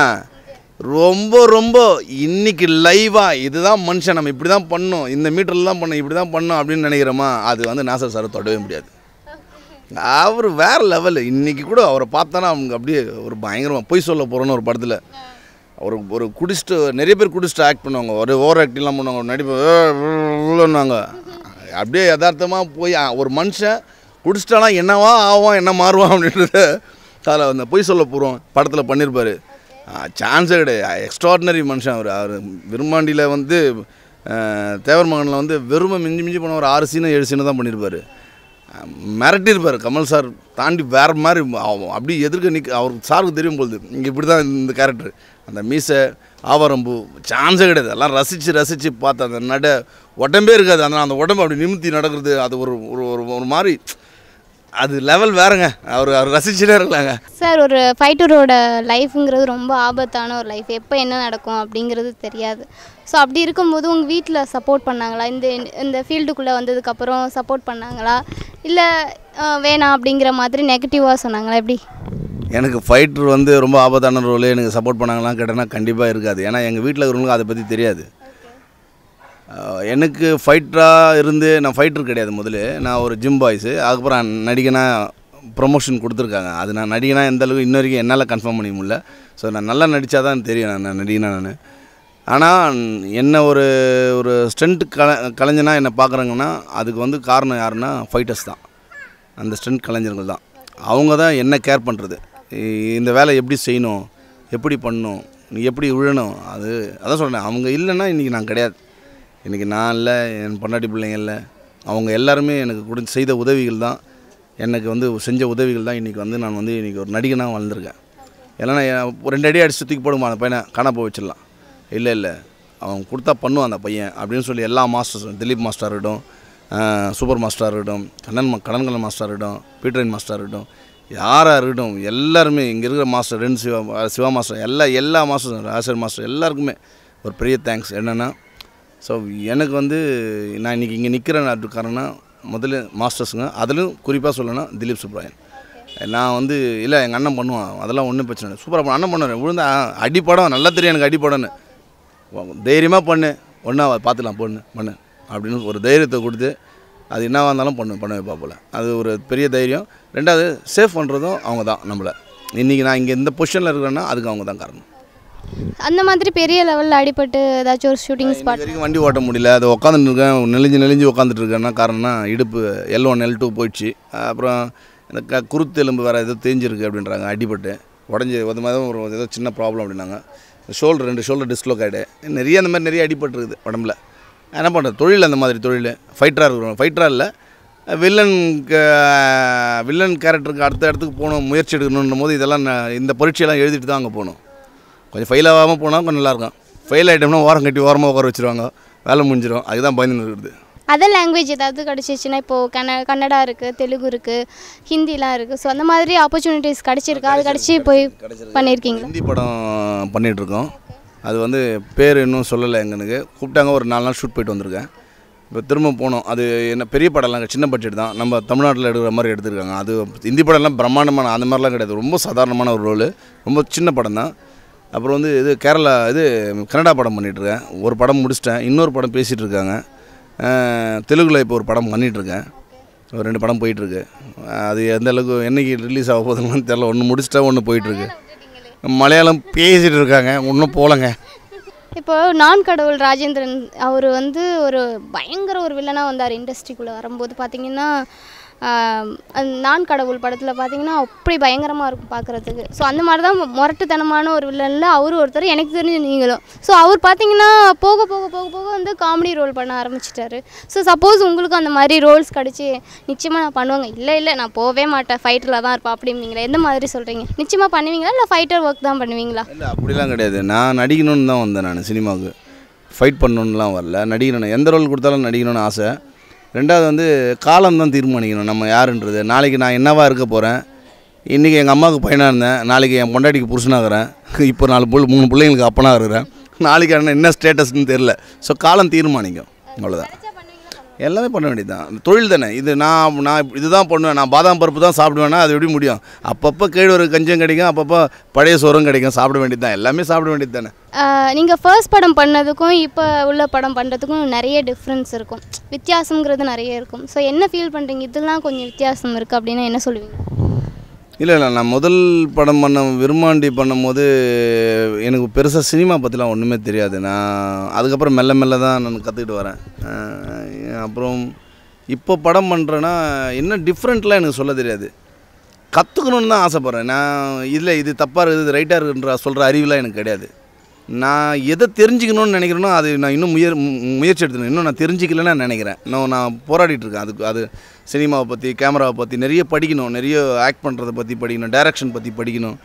ரொம்ப ரொம்ப இன்னைக்கு லைவாக இதுதான் மனுஷன் நம்ம இப்படி தான் பண்ணோம் இந்த மீட்டரில் தான் பண்ணோம் இப்படி தான் பண்ணோம் அப்படின்னு நினைக்கிறோமா அது வந்து நாசர் சாரை தொடவே முடியாது அவர் வேற லெவல் இன்னைக்கு கூட அவரை பார்த்தானா அவங்க அப்படியே ஒரு பயங்கரமாக பொய் சொல்ல போகிறோன்னு ஒரு படத்தில் ஒரு ஒரு குடிச்சிட்டு நிறைய பேர் குடிச்சிட்டு ஆக்ட் பண்ணுவாங்க ஒரு ஓவர் ஆக்டிங்லாம் பண்ணுவாங்க ஒரு நடிப்பு இவ்வளோன்னாங்க அப்படியே யதார்த்தமாக போய் அ, ஒரு மனுஷன் குடிச்சிட்டானா என்னவா ஆவான் என்ன மாறுவான் அப்படின்றத அதில் அந்த பொய் சொல்ல போகிறோம் படத்தில் பண்ணியிருப்பார் சான்ஸே கிடையாது எக்ஸ்ட்ராடினரி மனுஷன் அவர் அவர் விரும்மாண்டியில் வந்து அஹ், தேவர் மகனில் வந்து வெறுமை மிஞ்சி மிஞ்சி போன ஒரு ஆறு சீனு ஏழு சீனு தான் பண்ணியிருப்பார் மிரட்டியிருப்பார் கமல் சார் தாண்டி வேறு மாதிரி அவ- அப்படி எதிர்க்க நிற்க அவருக்கு சாருக்கு தெரியும் போகுது இங்கே இப்படி தான் இந்த கேரக்டர் அந்த மீசை ஆவாரம்பூ சான்ஸே கிடையாது எல்லாம் ரசித்து ரசித்து பார்த்து அந்த நட உடம்பே இருக்காது அந்த அந்த உடம்பு அப்படி நிமித்தி நடக்கிறது அது ஒரு ஒரு ஒரு ஒரு மாதிரி அது லெவல் வேறங்க அவர் அவர் ரசிச்சுட்டே இருக்கலாங்க சார் ஒரு ஃபைட்டரோட லைஃப்ங்கிறது ரொம்ப ஆபத்தான ஒரு லைஃப் எப்போ என்ன நடக்கும் அப்படிங்கிறது தெரியாது ஸோ அப்படி இருக்கும்போது உங்கள் வீட்டில் சப்போர்ட் பண்ணாங்களா இந்த இந்த ஃபீல்டுக்குள்ளே வந்ததுக்கப்புறம் சப்போர்ட் பண்ணாங்களா இல்லை வேணாம் அப்படிங்கிற மாதிரி நெகட்டிவாக சொன்னாங்களா எப்படி எனக்கு ஃபைட்டர் வந்து ரொம்ப ஆபத்தான ரோல் எனக்கு சப்போர்ட் பண்ணாங்களாம் கேட்டேன்னா கண்டிப்பாக இருக்காது ஏன்னா எங்கள் வீட்டில் இருக்கிறவங்களுக்கு அதை பற்றி தெரியாது அஹ் எனக்கு ஃபைட்டராக இருந்து நான் ஃபைட்டர் கிடையாது முதல்ல நான் ஒரு ஜிம் பாய்ஸு அதுக்கப்புறம் நடிகனா ப்ரொமோஷன் கொடுத்துருக்காங்க அது நான் நடிகனா எந்த அளவுக்கு இன்ன வரைக்கும் என்னால் கன்ஃபார்ம் பண்ணிக்க முடியல ஸோ நான் நல்லா நடித்தா தான் தெரியும் நான் நான் நடிகனா நான் ஆனால் என்ன ஒரு ஒரு ஸ்டண்ட் கல கலைஞனா என்னை பார்க்குறாங்கன்னா அதுக்கு வந்து காரணம் யாருன்னா ஃபைட்டர்ஸ் தான் அந்த ஸ்டண்ட் கலைஞர்கள் தான் அவங்க தான் என்ன கேர் பண்ணுறது இந்த வேலை எப்படி செய்யணும் எப்படி பண்ணணும் நீ எப்படி விழணும் அது அதான் சொல்கிறேன் அவங்க இல்லைன்னா இன்றைக்கி நான் கிடையாது இன்றைக்கி நான் இல்லை என் பொண்டாட்டி பிள்ளைங்க இல்லை அவங்க எல்லாருமே எனக்கு கொடு செய்த உதவிகள் தான் எனக்கு வந்து செஞ்ச உதவிகள் தான் இன்றைக்கி வந்து நான் வந்து இன்றைக்கி ஒரு நடிகனாக வளர்ந்துருக்கேன் இல்லைன்னா என் ஒரு ரெண்டு அடி அடிச்சு தூக்கி போடுமா அந்த பையனை காணா போய் வச்சிடலாம் இல்லை இல்லை அவன் கொடுத்தா பண்ணுவான் அந்த பையன் அப்படின்னு சொல்லி எல்லா மாஸ்டர்ஸும் திலீப் மாஸ்டர் இருக்கட்டும் ஆஹ் சூப்பர் மாஸ்டராக இருக்கட்டும் கண்ணன் மா- கடன்கலன் மாஸ்டர் இருக்கட்டும் பீட்டரின் மாஸ்டர் இருக்கட்டும் யாராக இருக்கட்டும் எல்லாருமே இங்கே இருக்கிற மாஸ்டர் ரெண்டு சிவா சிவா மாஸ்டர் எல்லா எல்லா மாஸ்டரும் ஆசிரியர் மாஸ்டர் எல்லாருக்குமே ஒரு பெரிய தேங்க்ஸ் என்னென்னா ஸோ எனக்கு வந்து நான் இன்றைக்கி இங்கே நிற்கிறேன் காரணம்னா முதல்ல மாஸ்டர்ஸுங்க அதிலும் குறிப்பாக சொல்லணும்னா திலீப் சுப்ராயன் நான் வந்து இல்லை எங்கள் அண்ணன் பண்ணுவான் அதெல்லாம் ஒன்றும் பிரச்சனை இல்லை சூப்பராக அண்ணன் பண்ணுவார் விழுந்தா அடிப்படம் நல்லா தெரியும் எனக்கு அடிப்படம்னு தைரியமாக பண்ணு ஒன்றா பார்த்துக்கலாம் பொண்ணு பண்ணு அப்படின்னு ஒரு தைரியத்தை கொடுத்து அது என்னவா இருந்தாலும் பண்ணு பண்ண வைப்பா போல் அது ஒரு பெரிய தைரியம் ரெண்டாவது சேஃப் பண்ணுறதும் அவங்க தான் நம்மளை இன்றைக்கி நான் இங்கே இந்த பொசிஷனில் இருக்கிறேன்னா அதுக்கு அவங்க தான் காரணம் அந்த மாதிரி பெரிய லெவலில் அடிபட்டு ஏதாச்சும் ஒரு ஷூட்டிங் இன்னைக்கு ஸ்பாட் வரைக்கும் வண்டி ஓட்ட முடியல அது உட்காந்துட்டு இருக்கேன் நெளிஞ்சு நெளிஞ்சு உட்காந்துட்டு இருக்கேன்னா காரணம்னா இடுப்பு எல் ஒன் எல் டூ போயிடுச்சு அப்புறம் இந்த க குருத்து எலும்பு வேறு ஏதோ தேஞ்சிருக்கு அப்படின்றாங்க அடிபட்டு உடஞ்சி ஒரு மாதிரி ஒரு ஏதோ சின்ன ப்ராப்ளம் அப்படின்னாங்க ஷோல்டர் ரெண்டு ஷோல்டர் டிஸ்லோக் ஆகிடு நிறைய அந்த மாதிரி நிறைய அடிபட்டுருக்குது உடம்புல என்ன பண்ணுறது தொழில் அந்த மாதிரி தொழில் ஃபைட்டராக இருக்கிறோம் ஃபைட்டராக இல்லை வில்லன் வில்லன் கேரக்டருக்கு அடுத்த இடத்துக்கு போகணும் முயற்சி எடுக்கணுன்னும் போது இதெல்லாம் நான் இந்த பரீட்சையெல்லாம் எழுதிட்டு தான் அங்கே போகணும் கொஞ்சம் ஃபெயில் ஆகாமல் போனால் கொஞ்சம் நல்லாயிருக்கும் ஃபெயில் ஆகிட்டோம்னா ஓரம் கட்டி ஓரமாக உட்கார வச்சுருவாங்க வேலை முடிஞ்சிடும் அதுதான் பயந்து இருக்குது அதர் லாங்குவேஜ் ஏதாவது கிடச்சிச்சின்னா இப்போது கன்ன கன்னடா இருக்குது தெலுங்கு இருக்குது ஹிந்திலாம் இருக்குது ஸோ அந்த மாதிரி ஆப்பர்ச்சுனிட்டிஸ் கிடச்சிருக்கா அது கிடச்சி போய் பண்ணியிருக்கீங்களா ஹிந்தி படம் பண்ணிகிட்ருக்கோம் அது வந்து பேர் இன்னும் சொல்லலை எங்களுக்கு கூப்பிட்டாங்க ஒரு நாலு நாள் ஷூட் போயிட்டு வந்திருக்கேன் இப்போ திரும்ப போனோம் அது என்ன பெரிய படம்லாம் சின்ன பட்ஜெட் தான் நம்ம தமிழ்நாட்டில் எடுக்கிற மாதிரி எடுத்திருக்காங்க அது ஹிந்தி படம்லாம் பிரம்மாண்டமான அந்த மாதிரிலாம் கிடையாது ரொம்ப சாதாரணமான ஒரு ரோல் ரொம்ப சின்ன படம் தான் அப்புறம் வந்து இது கேரளா இது கன்னடா படம் பண்ணிகிட்ருக்கேன் ஒரு படம் முடிச்சிட்டேன் இன்னொரு படம் பேசிகிட்டு இருக்காங்க அஹ், தெலுங்குல இப்போ ஒரு படம் பண்ணிகிட்ருக்கேன் ஒரு ரெண்டு படம் போயிட்டுருக்கு அது எந்த அளவுக்கு என்னைக்கு ரிலீஸ் ஆக போகுதுன்னு தெரில ஒன்று முடிச்சிட்டா ஒன்று போயிட்டுருக்கு மலையாளம் பேசிகிட்டு இருக்காங்க ஒன்றும் போகலங்க இப்போ நான் கடவுள் ராஜேந்திரன் அவர் வந்து ஒரு பயங்கர ஒரு வில்லனாக வந்தார் இண்டஸ்ட்ரிக்குள்ளே வரும்போது பார்த்தீங்கன்னா ஆஹ், அந்த நான் கடவுள் படத்தில் பார்த்தீங்கன்னா அப்படி பயங்கரமாக இருக்கும் பார்க்குறதுக்கு ஸோ அந்த மாதிரி தான் முரட்டுத்தனமான ஒரு வில்லனில் அவரும் ஒருத்தர் எனக்கு தெரிஞ்சு நீங்களும் ஸோ அவர் பார்த்தீங்கன்னா போக போக போக போக வந்து காமெடி ரோல் பண்ண ஆரம்பிச்சிட்டாரு ஸோ சப்போஸ் உங்களுக்கு அந்த மாதிரி ரோல்ஸ் கிடச்சி நிச்சயமாக நான் பண்ணுவாங்க இல்லை இல்லை நான் போகவே மாட்டேன் ஃபைட்டரில் தான் இருப்பேன் அப்படிங்களா எந்த மாதிரி சொல்கிறீங்க நிச்சயமாக பண்ணுவீங்களா இல்லை ஃபைட்டர் ஒர்க் தான் பண்ணுவீங்களா இல்லை அப்படிலாம் கிடையாது நான் நடிக்கணும்னு தான் வந்தேன் நான் சினிமாவுக்கு ஃபைட் பண்ணணுன்னுலாம் வரல நடிக்கணும் எந்த ரோல் கொடுத்தாலும் நடிக்கணும்னு ஆசை ரெண்டாவது வந்து காலம் தான் தீர்மானிக்கணும் நம்ம யாருன்றது நாளைக்கு நான் என்னவா இருக்க போகிறேன் இன்றைக்கி எங்கள் அம்மாவுக்கு பையனாக இருந்தேன் நாளைக்கு என் பொண்டாட்டிக்கு புருஷனாகிறேன் இப்போ நாலு புல் மூணு பிள்ளைங்களுக்கு அப்பனாக இருக்கிறேன் நாளைக்கு என்ன என்ன ஸ்டேட்டஸ்னு தெரில ஸோ காலம் தீர்மானிக்கும் அவ்வளோதான் எல்லாமே பண்ண வேண்டியது தான் தொழில் தானே இது நான் நான் இதுதான் பண்ணுவேன் நான் பாதாம் பருப்பு தான் சாப்பிடுவேன்னா அது எப்படி முடியும் அப்பப்போ கேழ்வரகு கஞ்சம் கிடைக்கும் அப்பப்போ பழைய சோறும் கிடைக்கும் சாப்பிட வேண்டியது தான் எல்லாமே சாப்பிட வேண்டியது தானே நீங்கள் ஃபர்ஸ்ட் படம் பண்ணதுக்கும் இப்போ உள்ள படம் பண்ணுறதுக்கும் நிறைய டிஃப்ரென்ஸ் இருக்கும் வித்தியாசங்கிறது நிறைய இருக்கும் ஸோ என்ன ஃபீல் பண்ணுறீங்க இதெல்லாம் கொஞ்சம் வித்தியாசம் இருக்குது அப்படின்னா என்ன சொல்லுவீங்க இல்லை இல்லை நான் முதல் படம் பண்ண விரும்மாண்டி பண்ணும்போது எனக்கு பெருசாக சினிமா பற்றிலாம் ஒன்றுமே தெரியாது நான் அதுக்கப்புறம் மெல்ல மெல்ல தான் நான் கற்றுக்கிட்டு வரேன் அஹ் அப்புறம் இப்போ படம் பண்ணுறேன்னா என்ன டிஃப்ரெண்ட்லாம் எனக்கு சொல்ல தெரியாது கற்றுக்கணுன்னு தான் ஆசைப்பட்றேன் நான் இதில் இது தப்பாக இருக்குது இது ரைட்டாக இருக்குன்ற சொல்கிற அறிவுலாம் எனக்கு கிடையாது நான் எதை தெரிஞ்சுக்கணும்னு நினைக்கிறேனோ அது நான் இன்னும் முயற் மு- முயற்சி எடுத்துக்கணும் இன்னும் நான் தெரிஞ்சிக்கலன்னு நான் நினைக்கிறேன் இன்னும் நான் போராடிட்டு இருக்கேன் அதுக்கு அது சினிமாவை பற்றி கேமராவை பற்றி நிறைய படிக்கணும் நிறைய ஆக்ட் பண்ணுறதை பற்றி படிக்கணும் டைரக்ஷன் பற்றி படிக்கணும்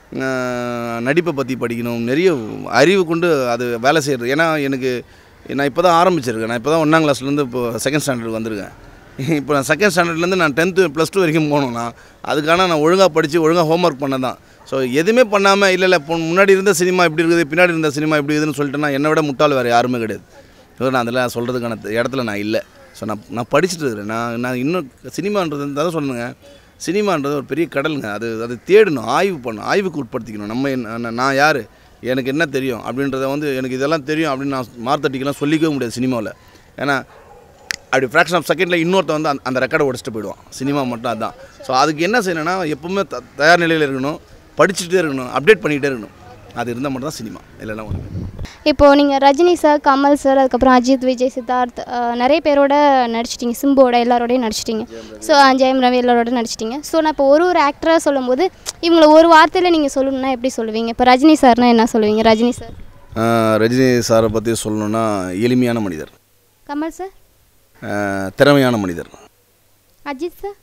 அஹ் நடிப்பை பற்றி படிக்கணும் நிறைய அறிவு கொண்டு அது வேலை செய்கிறது ஏன்னா எனக்கு நான் இப்போ தான் ஆரம்பிச்சிருக்கேன் நான் இப்போ தான் ஒன்றாம் கிளாஸ்லேருந்து இப்போ செகண்ட் ஸ்டாண்டர்டுக்கு வந்திருக்கேன் இப்போ நான் செகண்ட் ஸ்டாண்டர்ட்லேருந்து நான் டென்த்து ப்ளஸ் டூ வரைக்கும் போகணும்னா அதுக்கான நான் ஒழுங்காக படித்து ஒழுங்காக ஹோம்ஒர்க் பண்ண தான் ஸோ எதுவுமே பண்ணாமல் இல்லை இல்லை இப்போ முன்னாடி இருந்த சினிமா இப்படி இருக்குது பின்னாடி இருந்த சினிமா இப்படி இருக்குதுன்னு சொல்லிட்டு நான் என்னை விட முட்டாள் வேறு யாருமே கிடையாது ஸோ நான் அதெல்லாம் சொல்கிறதுக்கான இடத்துல நான் இல்லை ஸோ நான் நான் படிச்சுட்டு இருக்கிறேன் நான் நான் இன்னும் சினிமான்றது தான் சொன்னேங்க சினிமான்றது ஒரு பெரிய கடலுங்க அது அது தேடணும் ஆய்வு பண்ணணும் ஆய்வுக்கு உட்படுத்திக்கணும் நம்ம என்ன- நான் நான் யார் எனக்கு என்ன தெரியும் அப்படின்றத வந்து எனக்கு இதெல்லாம் தெரியும் அப்படின்னு நான் மார்த்தட்டிக்கெல்லாம் சொல்லிக்கவே முடியாது சினிமாவில் ஏன்னா அப்படி ஃப்ராக்ஷன் ஆஃப் செகண்டில் இன்னொருத்த வந்து அந்த- அந்த ரெக்கார்டை உடச்சிட்டு போயிடுவான் சினிமா மட்டும் அதுதான் ஸோ அதுக்கு என்ன செய்யணும்னா எப்பவுமே த தயார் நிலையில் இருக்கணும் படிச்சுட்டே இருக்கணும் அப்டேட் பண்ணிகிட்டே இருக்கணும் அது இருந்தால் மட்டும் தான் சினிமா இல்லைன்னா ஒன்று இப்போது நீங்கள் ரஜினி சார் கமல் சார் அதுக்கப்புறம் அஜித் விஜய் சித்தார்த் அஹ், நிறைய பேரோட நடிச்சிட்டிங்க சிம்புவோட எல்லாரோடையும் நடிச்சிட்டிங்க ஸோ ஜெயம் ரவி எல்லாரோட நடிச்சிட்டிங்க ஸோ நான் இப்போ ஒரு ஒரு ஆக்டராக சொல்லும்போது இவங்கள ஒரு வார்த்தையில் நீங்கள் சொல்லணும்னா எப்படி சொல்லுவீங்க இப்போ ரஜினி சார்னா என்ன சொல்லுவீங்க ரஜினி சார் ரஜினி சாரை பற்றி சொல்லணுன்னா எளிமையான மனிதர் கமல் சார் ஆஹ் திறமையான மனிதர் அஜித் சார்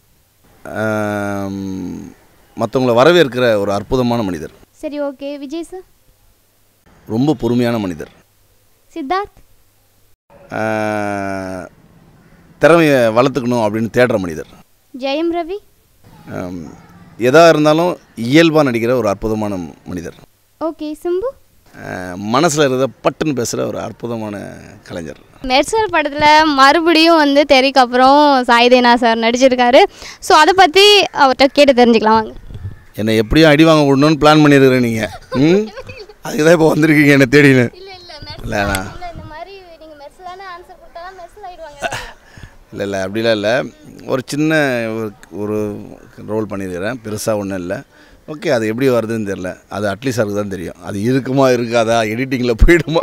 மற்றவங்கள வரவேற்கிற ஒரு அற்புதமான மனிதர் சரி ஓகே விஜய் சார் ரொம்ப பொறுமையான மனிதர் சித்தார்த் ஆஹ் திறமையை வளர்த்துக்கணும் அப்படின்னு தேடுற மனிதர் ஜெயம் ரவி ஆம், எதா இருந்தாலும் இயல்பாக நடிக்கிற ஒரு அற்புதமான மனிதர் ஓகே சிம்பு மனசில் இருக்கிறத பட்டுன்னு பேசுகிற ஒரு அற்புதமான கலைஞர் மெர்சல் படத்தில் மறுபடியும் வந்து தெறிக்கு அப்புறம் சாய்தேனா சார் நடிச்சிருக்காரு ஸோ அதை பற்றி அவர்கிட்ட கேட்டு தெரிஞ்சுக்கலாம் வாங்க என்னை எப்படியும் அடி வாங்க விடணும்னு பிளான் பண்ணியிருக்கிறேன் நீங்கள் ம் அதுக்கு தான் இப்போ வந்திருக்கீங்க என்னை தேடின்னு இல்லை இல்லை இல்லை இந்த மாதிரி நீங்கள் மெர்சலான ஆன்சர் கொடுத்தா தான் மெர்சல் ஆயிடுவாங்க இல்லை இல்லை அப்படிலாம் இல்லை ஒரு சின்ன ஒரு ஒரு ரோல் பண்ணியிருக்கிறேன் பெருசாக ஒன்றும் இல்லை ஓகே அது எப்படி வருதுன்னு தெரில அது அட்லீஸ்ட் அதுக்கு தான் தெரியும் அது இருக்குமா இருக்காதா எடிட்டிங்கில் போயிடுமா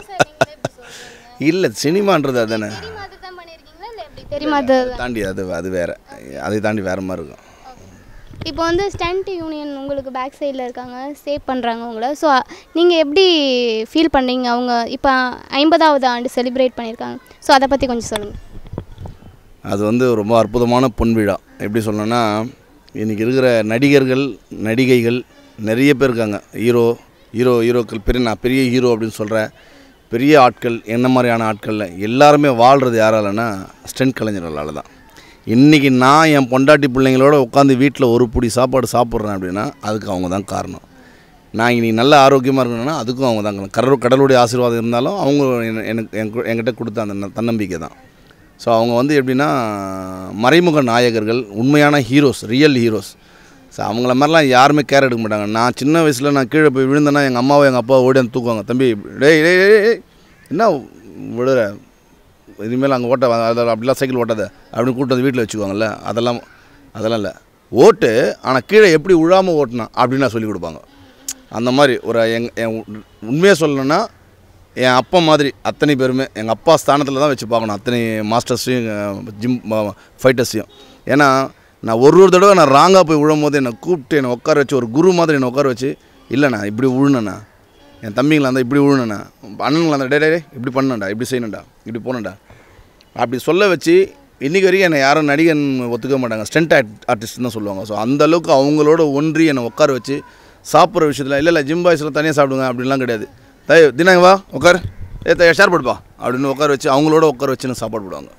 இல்லை சினிமான்றது அதானே தான் பண்ணியிருக்கீங்களா இல்லை எப்படி தெரியுமா அது தாண்டி அது அது வேறு அதை தாண்டி வேறு மாதிரி இருக்கும் இப்போ வந்து ஸ்டண்ட் யூனியன் உங்களுக்கு பேக் சைடில் இருக்காங்க சேவ் பண்ணுறாங்க உங்களை ஸோ நீங்கள் எப்படி ஃபீல் பண்ணீங்க அவங்க இப்போ ஐம்பதாவது ஆண்டு செலிப்ரேட் பண்ணியிருக்காங்க ஸோ அதை பற்றி கொஞ்சம் சொல்லுங்கள் அது வந்து ரொம்ப அற்புதமான பொன் விழா எப்படி சொல்லணும்னா இன்றைக்கி இருக்கிற நடிகர்கள் நடிகைகள் நிறைய பேர் இருக்காங்க ஹீரோ ஹீரோ ஹீரோக்கள் பெரிய நான் பெரிய ஹீரோ அப்படின்னு சொல்கிறேன் பெரிய ஆட்கள் என்ன மாதிரியான ஆட்களில் எல்லாருமே வாழ்கிறது யாராலனா ஸ்டென்ட் கலைஞர்களால் தான் இன்றைக்கி நான் என் பொண்டாட்டி பிள்ளைங்களோட உட்காந்து வீட்டில் ஒரு புடி சாப்பாடு சாப்பிட்றேன் அப்படின்னா அதுக்கு அவங்க தான் காரணம் நான் இனி நல்ல ஆரோக்கியமாக இருக்கணும்னா அதுக்கும் அவங்க தான் காரணம். கடல் கடவுளுடைய ஆசீர்வாதம் இருந்தாலும் அவங்க என்ன- எனக்கு என் என்கிட்ட கொடுத்த அந்த ந- தன்னம்பிக்கை தான் ஸோ அவங்க வந்து எப்படின்னா மறைமுக நாயகர்கள் உண்மையான ஹீரோஸ் ரியல் ஹீரோஸ் ஸோ அவங்கள மாதிரிலாம் யாருமே கேர் எடுக்க மாட்டாங்க நான் சின்ன வயசில் நான் கீழே போய் விழுந்தேன்னா எங்கள் அம்மாவை எங்கள் அப்பாவை ஓடி வந்து தூக்குவாங்க தம்பி டேய் டேய் டேய், டேய், என்ன விழுற இனிமேல் அங்கே ஓட்ட அதில் அப்படிலாம் சைக்கிள் ஓட்டாத அப்படின்னு கூட்டு வந்து வீட்டில் வச்சுக்குவாங்கல்ல அதெல்லாம் அதெல்லாம் இல்லை ஓட்டு ஆனால் கீழே எப்படி விழாமல் ஓட்டணும் அப்படின்னு நான் சொல்லிக் கொடுப்பாங்க அந்த மாதிரி ஒரு எங் என் உண்மையாக சொல்லணும்னா என் அப்பா மாதிரி அத்தனை பேருமே எங்கள் அப்பா ஸ்தானத்தில் தான் வச்சு பார்க்கணும் அத்தனை மாஸ்டர்ஸையும் ஜிம் ஃபைட்டர்ஸையும் ஏன்னா நான் ஒரு ஒரு தடவை நான் ராங்காக போய் விழும்போது என்னை கூப்பிட்டு என்னை உட்கார வச்சு ஒரு குரு மாதிரி என்னை உட்கார வச்சு இல்லைண்ணா இப்படி விழுனண்ணா என் தம்பிங்களா இருந்தால் இப்படி விழுனண்ணா அண்ணனுங்களா இருந்தால் டே டே, டே இப்படி பண்ணணும்டா இப்படி செய்யணும்டா இப்படி போகணும்டா அப்படி சொல்ல வச்சு இன்றைக்கி வரைக்கும் என்னை யாரும் நடிகன் ஒத்துக்க மாட்டாங்க ஸ்டென்ட் ஆர்டிஸ்ட் தான் சொல்லுவாங்க ஸோ அந்த அளவுக்கு அவங்களோட ஒன்றி என்னை உட்கார வச்சு சாப்பிட்ற விஷயத்தில் இல்லை இல்லை ஜிம் பாய்ஸில் தனியாக சாப்பிடுங்க அப்படின்லாம் கிடையாது தய தினாங்க வா உட்கார் ஏ தைய ஷேர் படுப்பா அப்படின்னு உட்கார வச்சு அவங்களோட உட்கார வச்சு நான் சாப்பாடு போடுவாங்க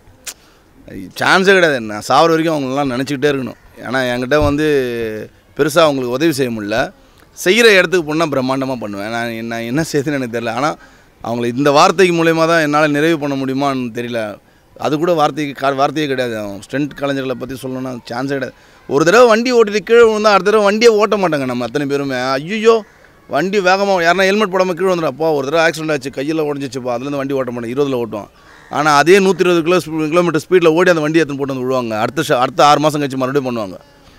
சான்ஸே கிடையாது நான் சாப்பிட்ற வரைக்கும் அவங்களெலாம் நினச்சிக்கிட்டே இருக்கணும் ஏன்னா என்கிட்ட வந்து பெருசாக அவங்களுக்கு உதவி செய்ய முடியல செய்கிற இடத்துக்கு போனால் பிரம்மாண்டமாக பண்ணுவேன் நான் நான் என்ன செய்யுதுன்னு எனக்கு தெரியல ஆனால் அவங்கள இந்த வார்த்தைக்கு மூலயமா தான் என்னால் நிறைவு பண்ண முடியுமான்னு தெரியல அது கூட வார்த்தைக்கு கா வார்த்தையே கிடையாது அவன் ஸ்ட்ரென்த் கலைஞர்களை பற்றி சொல்லணும்னா சான்ஸே கிடையாது ஒரு தடவை வண்டி ஓட்டிட்டு கீழே விழுந்தா அடுத்த தடவை வண்டியை ஓட்ட மாட்டாங்க நம்ம அத்தனை பேருமே ஐயோ வண்டி வேகமாக யாருன்னா ஹெல்மெட் போடாமல் கீழே வந்துடுறப்போ ஒரு தடவை ஆக்சிடென்ட் ஆச்சு கையில் உடஞ்சிச்சுப்பா அதுலேருந்து வண்டி ஓட்ட மாட்டேன் இருபதில் ஓட்டுவான் ஆனால் அதே நூற்றி இருபது கிலோ கிலோமீட்டர் ஸ்பீடில் ஓடி அந்த வண்டி எடுத்துன்னு போட்டு வந்து விழுவாங்க அடுத்த ஷ- அடுத்த ஆறு மாதம் கழிச்சு மறுபடியும் பண்ணுவாங்க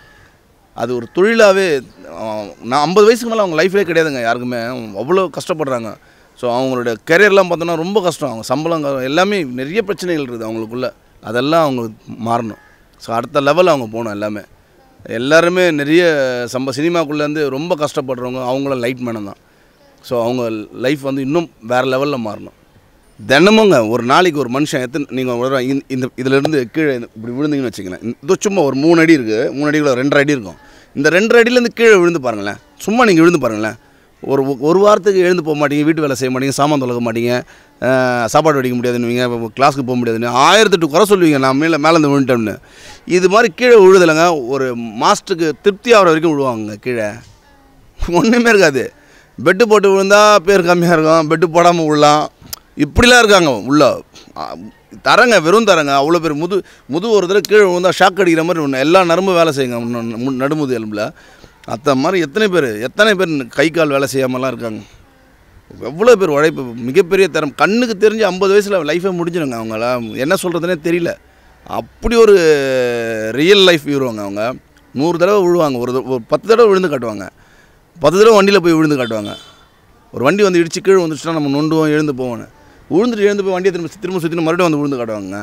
அது ஒரு தொழிலாகவே நான் ஐம்பது வயசுக்கு மேலே அவங்க லைஃபே கிடையாதுங்க யாருக்குமே அவ்வளோ கஷ்டப்படுறாங்க ஸோ அவங்களோட கெரியர்லாம் பார்த்தோன்னா ரொம்ப கஷ்டம் அவங்க சம்பளம் க- எல்லாமே நிறைய பிரச்சனைகள் இருக்குது அவங்களுக்குள்ள அதெல்லாம் அவங்க மாறணும் ஸோ அடுத்த லெவல் அவங்க போகணும் எல்லாமே எல்லாருமே நிறைய சம்ப சினிமாக்குள்ளேருந்து ரொம்ப கஷ்டப்படுறவங்க அவங்கள லைட் மேனம் தான் ஸோ அவங்க லைஃப் வந்து இன்னும் வேறு லெவலில் மாறணும் தினமுங்க ஒரு நாளைக்கு ஒரு மனுஷன் எத்தனை நீங்கள் ஒரு இந்த- இந்த இதிலேருந்து கீழே இந்த- இப்படி விழுந்தீங்கன்னு வச்சுங்களேன் இது சும்மா ஒரு மூணு அடி இருக்குது மூணு அடிக்குள்ள ரெண்டரை அடி இருக்கும் இந்த ரெண்டரை அடியிலேருந்து கீழே விழுந்து பாருங்களேன் சும்மா நீங்கள் விழுந்து பாருங்களேன் ஒரு ஒரு வாரத்துக்கு எழுந்து போக மாட்டீங்க வீட்டு வேலை செய்ய மாட்டீங்க சாமான் தொலைக்க மாட்டீங்க அஹ், சாப்பாடு வடிக்க முடியாதுன்னுவீங்க கிளாஸுக்கு போக முடியாதுன்னு ஆயிரத்தெட்டு குறை சொல்லுவீங்க நான் மேலே மேலேருந்து விழுந்துட்டோம்னு இது மாதிரி கீழே விழுதலைங்க ஒரு மாதத்துக்கு திருப்தி ஆகிற வரைக்கும் விழுவாங்க கீழே ஒன்றுமே இருக்காது பெட்டு போட்டு விழுந்தா பேர் கம்மியாக இருக்கும் பெட்டு போடாமல் விழலாம் இப்படிலாம் இருக்காங்க உள்ள ஆ, தரங்க வெறும் தரங்க அவ்வளோ பேர் முது முது ஒரு தடவை கீழே விழுந்தா ஷாக் அடிக்கிற மாதிரி ஒன்று எல்லா நரம்பும் வேலை செய்யுங்க முன்ன- முன் நடுமுது எலும்பில் அத்த மாதிரி எத்தனை பேர் எத்தனை பேர் கை கால் வேலை செய்யாமலாம் இருக்காங்க எவ்வளோ பேர் உழைப்பு மிகப்பெரிய தரம் கண்ணுக்கு தெரிஞ்சு ஐம்பது வயசில் லைஃபே முடிஞ்சிருங்க அவங்கள என்ன சொல்கிறதுனே தெரியல அப்படி ஒரு ரியல் லைஃப் ஹீரோங்க அவங்க நூறு தடவை விழுவாங்க ஒரு தடவை- ஒரு பத்து தடவை விழுந்து காட்டுவாங்க பத்து தடவை வண்டியில் போய் விழுந்து காட்டுவாங்க ஒரு வண்டி வந்து இடிச்சு கீழே வந்துச்சுன்னா நம்ம நொண்டுவோம் எழுந்து போவோன்னு விழுந்துட்டு எழுந்து போய் வண்டியை திரும்ப திரும்ப சுற்றினு மறுபடியும் வந்து விழுந்து காட்டுவாங்க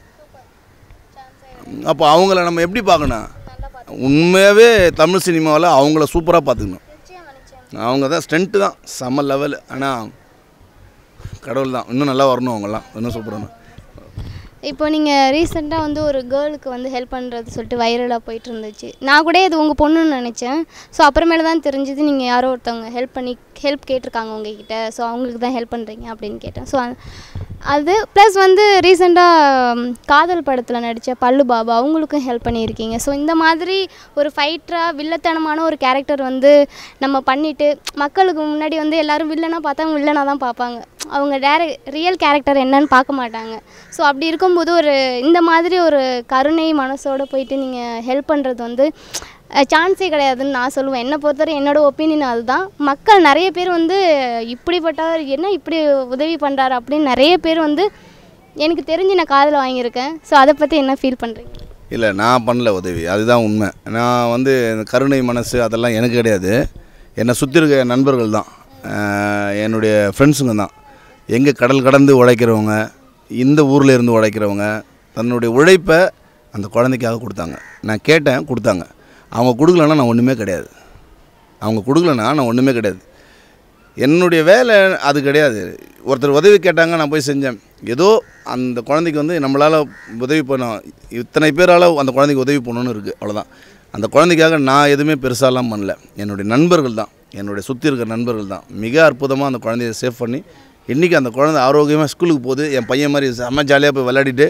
அப்போ அவங்கள நம்ம எப்படி பார்க்கணும் உண்மையாகவே தமிழ் சினிமாவில் அவங்கள சூப்பராக பார்த்துக்கணும் அவங்க தான் ஸ்ட்ரென்த்து தான் செம லெவல் ஆனால் கடவுள் தான் இன்னும் நல்லா வரணும் அவங்கெல்லாம் இன்னும் சூப்பராக இப்போ நீங்கள் ரீசெண்டாக வந்து ஒரு கேர்ளுக்கு வந்து ஹெல்ப் பண்ணுறது சொல்லிட்டு வைரலாக போயிட்டு இருந்துச்சு நான் கூட இது உங்கள் பொண்ணுன்னு நினச்சேன் ஸோ அப்புறமேல தான் தெரிஞ்சது நீங்கள் யாரோ ஒருத்தவங்க ஹெல்ப் பண்ணி ஹெல்ப் கேட்டிருக்காங்க உங்ககிட்ட ஸோ அவங்களுக்கு தான் ஹெல்ப் பண்ணுறீங்க அப்படின்னு கேட்டேன் ஸோ அது ப்ளஸ் வந்து ரீசெண்டாக காதல் படத்தில் நடித்த பல்லு பாபா அவங்களுக்கும் ஹெல்ப் பண்ணியிருக்கீங்க ஸோ இந்த மாதிரி ஒரு ஃபைட்டராக வில்லத்தனமான ஒரு கேரக்டர் வந்து நம்ம பண்ணிவிட்டு மக்களுக்கு முன்னாடி வந்து எல்லாரும் வில்லனாக பார்த்தா அவங்க வில்லனாக தான் பார்ப்பாங்க அவங்க டேர ரியல் கேரக்டர் என்னன்னு பார்க்க மாட்டாங்க ஸோ அப்படி இருக்கும்போது ஒரு இந்த மாதிரி ஒரு கருணை மனசோட போயிட்டு நீங்கள் ஹெல்ப் பண்ணுறது வந்து சான்ஸே கிடையாதுன்னு நான் சொல்லுவேன் என்னை பொறுத்தவரை என்னோட ஒப்பீனியன் அதுதான் மக்கள் நிறைய பேர் வந்து இப்படிப்பட்டவர் என்ன இப்படி உதவி பண்ணுறாரு அப்படின்னு நிறைய பேர் வந்து எனக்கு தெரிஞ்சு நான் காதில் வாங்கியிருக்கேன் ஸோ அதை பற்றி என்ன ஃபீல் பண்ணுறீங்க இல்லை நான் பண்ணல உதவி அதுதான் உண்மை நான் வந்து இந்த கருணை மனசு அதெல்லாம் எனக்கு கிடையாது என்னை சுற்றி இருக்க என் நண்பர்கள் தான் ஆஹ் என்னுடைய ஃப்ரெண்ட்ஸுங்க தான் எங்கே கடல் கடந்து உழைக்கிறவங்க இந்த ஊரில் இருந்து உழைக்கிறவங்க தன்னுடைய உழைப்பை அந்த குழந்தைக்காக கொடுத்தாங்க நான் கேட்டேன் கொடுத்தாங்க அவங்க கொடுக்கலன்னா நான் ஒன்றுமே கிடையாது அவங்க கொடுக்கலன்னா நான் ஒன்றுமே கிடையாது என்னுடைய வேலை அது கிடையாது ஒருத்தர் உதவி கேட்டாங்க நான் போய் செஞ்சேன் ஏதோ அந்த குழந்தைக்கு வந்து நம்மளால் உதவி பண்ண இத்தனை பேரால் அந்த குழந்தைக்கு உதவி பண்ணணும்னு இருக்குது அவ்வளோதான் அந்த குழந்தைக்காக நான் எதுவுமே பெருசாலாம் பண்ணல என்னுடைய நண்பர்கள் தான் என்னுடைய சுற்றி இருக்கிற நண்பர்கள் தான் மிக அற்புதமாக அந்த குழந்தைய சேவ் பண்ணி இன்றைக்கி அந்த குழந்தை ஆரோக்கியமாக ஸ்கூலுக்கு போகுது என் பையன் மாதிரி செம்ம ஜாலியாக போய் விளையாடிட்டு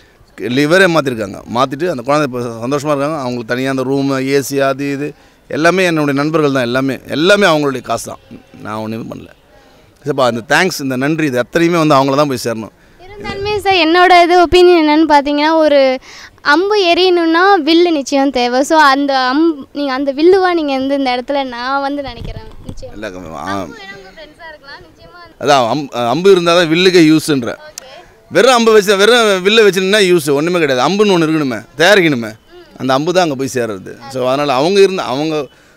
லிவரே மாற்றிருக்காங்க மாற்றிட்டு அந்த குழந்தை இப்போ சந்தோஷமாக இருக்காங்க அவங்களுக்கு தனியாக அந்த ரூமு ஏசி அது இது எல்லாமே என்னுடைய நண்பர்கள் தான் எல்லாமே எல்லாமே அவங்களுடைய காசு தான் நான் ஒன்றுமே பண்ணல சரிப்பா அந்த தேங்க்ஸ் இந்த நன்றி இது அத்தனையுமே வந்து அவங்கள தான் போய் சேரணும் இருந்தாலுமே சார் என்னோட இது ஒப்பீனியன் என்னன்னு பார்த்தீங்கன்னா ஒரு அம்பு எரியணும்னா வில்லு நிச்சயம் தேவை ஸோ அந்த அம் நீங்கள் அந்த வில்லுவா நீங்கள் வந்து இந்த இடத்துல நான் வந்து நினைக்கிறேன் நிச்சயம் எல்லா க- ஆ, ஃப்ரெண்ட்ஸாக இருக்கலாம் நிச்சயமாக அதான் அம் அம்பு இருந்தால் தான் வில்லுக்கே யூஸுன்ற வெறும் அம்பு வச்சு வெறும் வில்லை வச்சுருந்தா யூஸ் ஒன்றுமே கிடையாது அம்புன்னு ஒன்று இருக்கணுமே தயாரிக்கணுமே அந்த அம்பு தான் அங்கே போய் சேர்றது ஸோ அதனால் அவங்க இருந்த அவங்க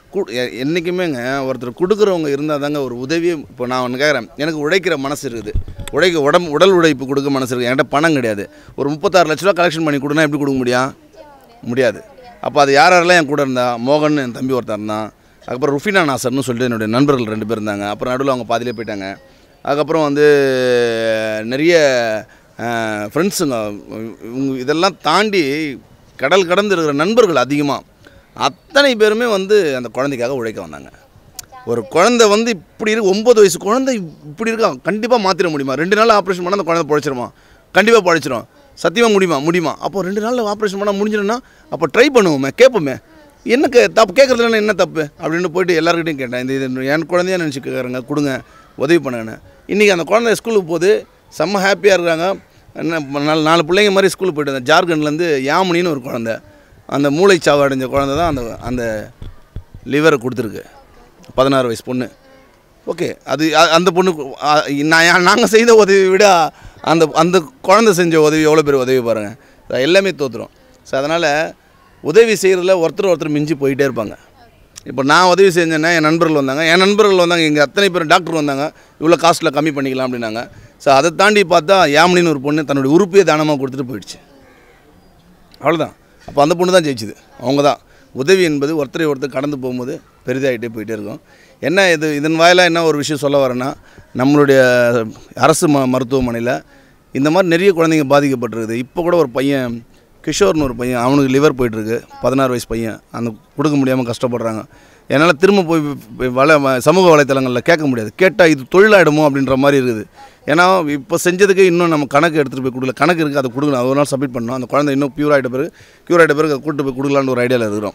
கு எ- என்றைக்குமேங்க ஒருத்தர் கொடுக்குறவங்க இருந்தால் தாங்க ஒரு உதவி இப்போ நான் ஒன்று கேட்குறேன் எனக்கு உழைக்கிற மனசு இருக்குது உழைக்க உடம்பு உடல் உழைப்பு கொடுக்க மனசு இருக்குது என்கிட்ட பணம் கிடையாது ஒரு முப்பத்தாறு லட்ச ரூபா கலெக்ஷன் பண்ணி கொடுனா எப்படி கொடுக்க முடியும் முடியாது அப்போ அது யார் யாரெல்லாம் என் கூட இருந்தா மோகன் என் தம்பி ஒருத்தர் இருந்தான் அதுக்கப்புறம் ருஃபினா நாசர்னு சொல்லிட்டு என்னுடைய நண்பர்கள் ரெண்டு பேர் இருந்தாங்க அப்புறம் நடுவில் அவங்க பாதியிலே போயிட்டாங்க அதுக்கப்புறம் வந்து நிறைய ஃப்ரெண்ட்ஸுங்க இவங்க இதெல்லாம் தாண்டி கடல் கடந்து இருக்கிற நண்பர்கள் அதிகமாக அத்தனை பேருமே வந்து அந்த குழந்தைக்காக உழைக்க வந்தாங்க ஒரு குழந்தை வந்து இப்படி இருக்கு ஒம்பது வயசு குழந்தை இப்படி இருக்கா கண்டிப்பாக மாற்றிட முடியுமா ரெண்டு நாள் ஆப்ரேஷன் பண்ணால் அந்த குழந்தை பழைச்சிருமா கண்டிப்பாக பழைச்சிரும் சத்தியமாக முடியுமா முடியுமா அப்போ ரெண்டு நாளில் ஆப்ரேஷன் பண்ணால் முடிஞ்சிடும்னா அப்போ ட்ரை பண்ணுவோமே கேட்போமே என்ன கே தப்பு கேட்குறதுல என்ன தப்பு அப்படின்னு போயிட்டு எல்லாருக்கிட்டையும் கேட்டேன் இந்த இது என் குழந்தையா நினச்சி கேட்குறாங்க கொடுங்க உதவி பண்ணுங்கன்னு இன்றைக்கி அந்த குழந்தை ஸ்கூலுக்கு போகுது செம்ம ஹாப்பியாக இருக்கிறாங்க என்ன நாலு நாலு பிள்ளைங்க மாதிரி ஸ்கூலுக்கு போயிட்டு வந்தேன் ஜார்க்கண்ட்லேருந்து யாமினின்னு ஒரு குழந்தை அந்த மூளைச்சாவு அடைஞ்ச குழந்தை தான் அந்த அந்த லிவரை கொடுத்துருக்கு பதினாறு வயசு பொண்ணு ஓகே அது அ- அந்த பொண்ணுக்கு அ- நான் நாங்கள் செய்த உதவி விட அந்த அந்த குழந்தை செஞ்ச உதவி எவ்வளோ பேர் உதவி பாருங்கள் அது எல்லாமே தோற்றுரும் ஸோ அதனால் உதவி செய்கிறதுல ஒருத்தர் ஒருத்தர் மிஞ்சி போயிட்டே இருப்பாங்க இப்போ நான் உதவி செஞ்சேன்னா என் நண்பர்கள் வந்தாங்க என் நண்பர்கள் வந்தாங்க இங்கே அத்தனை பேர் டாக்டர் வந்தாங்க இவ்வளோ காஸ்ட்டில் கம்மி பண்ணிக்கலாம் அப்படின்னாங்க ஸோ அதை தாண்டி பார்த்தா யாமினின்னு ஒரு பொண்ணு தன்னுடைய உறுப்பையே தானமாக கொடுத்துட்டு போயிடுச்சு அவ்வளோதான் அப்போ அந்த பொண்ணு தான் ஜெயிச்சுது அவங்க தான் உதவி என்பது ஒருத்தரை ஒருத்தர் கடந்து போகும்போது பெரிதாகிட்டே போயிட்டே இருக்கும் என்ன இது இதன் வாயிலாக என்ன ஒரு விஷயம் சொல்ல வரேன்னா நம்மளுடைய அரசு ம மருத்துவமனையில் இந்த மாதிரி நிறைய குழந்தைங்க பாதிக்கப்பட்டிருக்குது இப்போ கூட ஒரு பையன் கிஷோர்னு ஒரு பையன் அவனுக்கு லிவர் போயிட்டுருக்கு பதினாறு வயசு பையன் அந்த கொடுக்க முடியாமல் கஷ்டப்படுறாங்க என்னால் திரும்ப போய் போய் வலை வ- சமூக வலைத்தளங்களில் கேட்க முடியாது கேட்டால் இது தொழிலாயிடுமோ அப்படின்ற மாதிரி இருக்குது ஏன்னா இப்போ செஞ்சதுக்கு இன்னும் நம்ம கணக்கு எடுத்துகிட்டு போய் கொடுக்கல கணக்கு இருக்குது அதை கொடுக்கணும் அது ஒரு நாள் சப்மிட் பண்ணணும் அந்த குழந்தை இன்னும் க்யூர் ஆகிட்ட பிறகு க்யூர் ஆகிட்ட பிறகு அதை கூட்டு போய் கொடுக்கலான்னு ஒரு ஐடியாவில் இருக்கிறோம்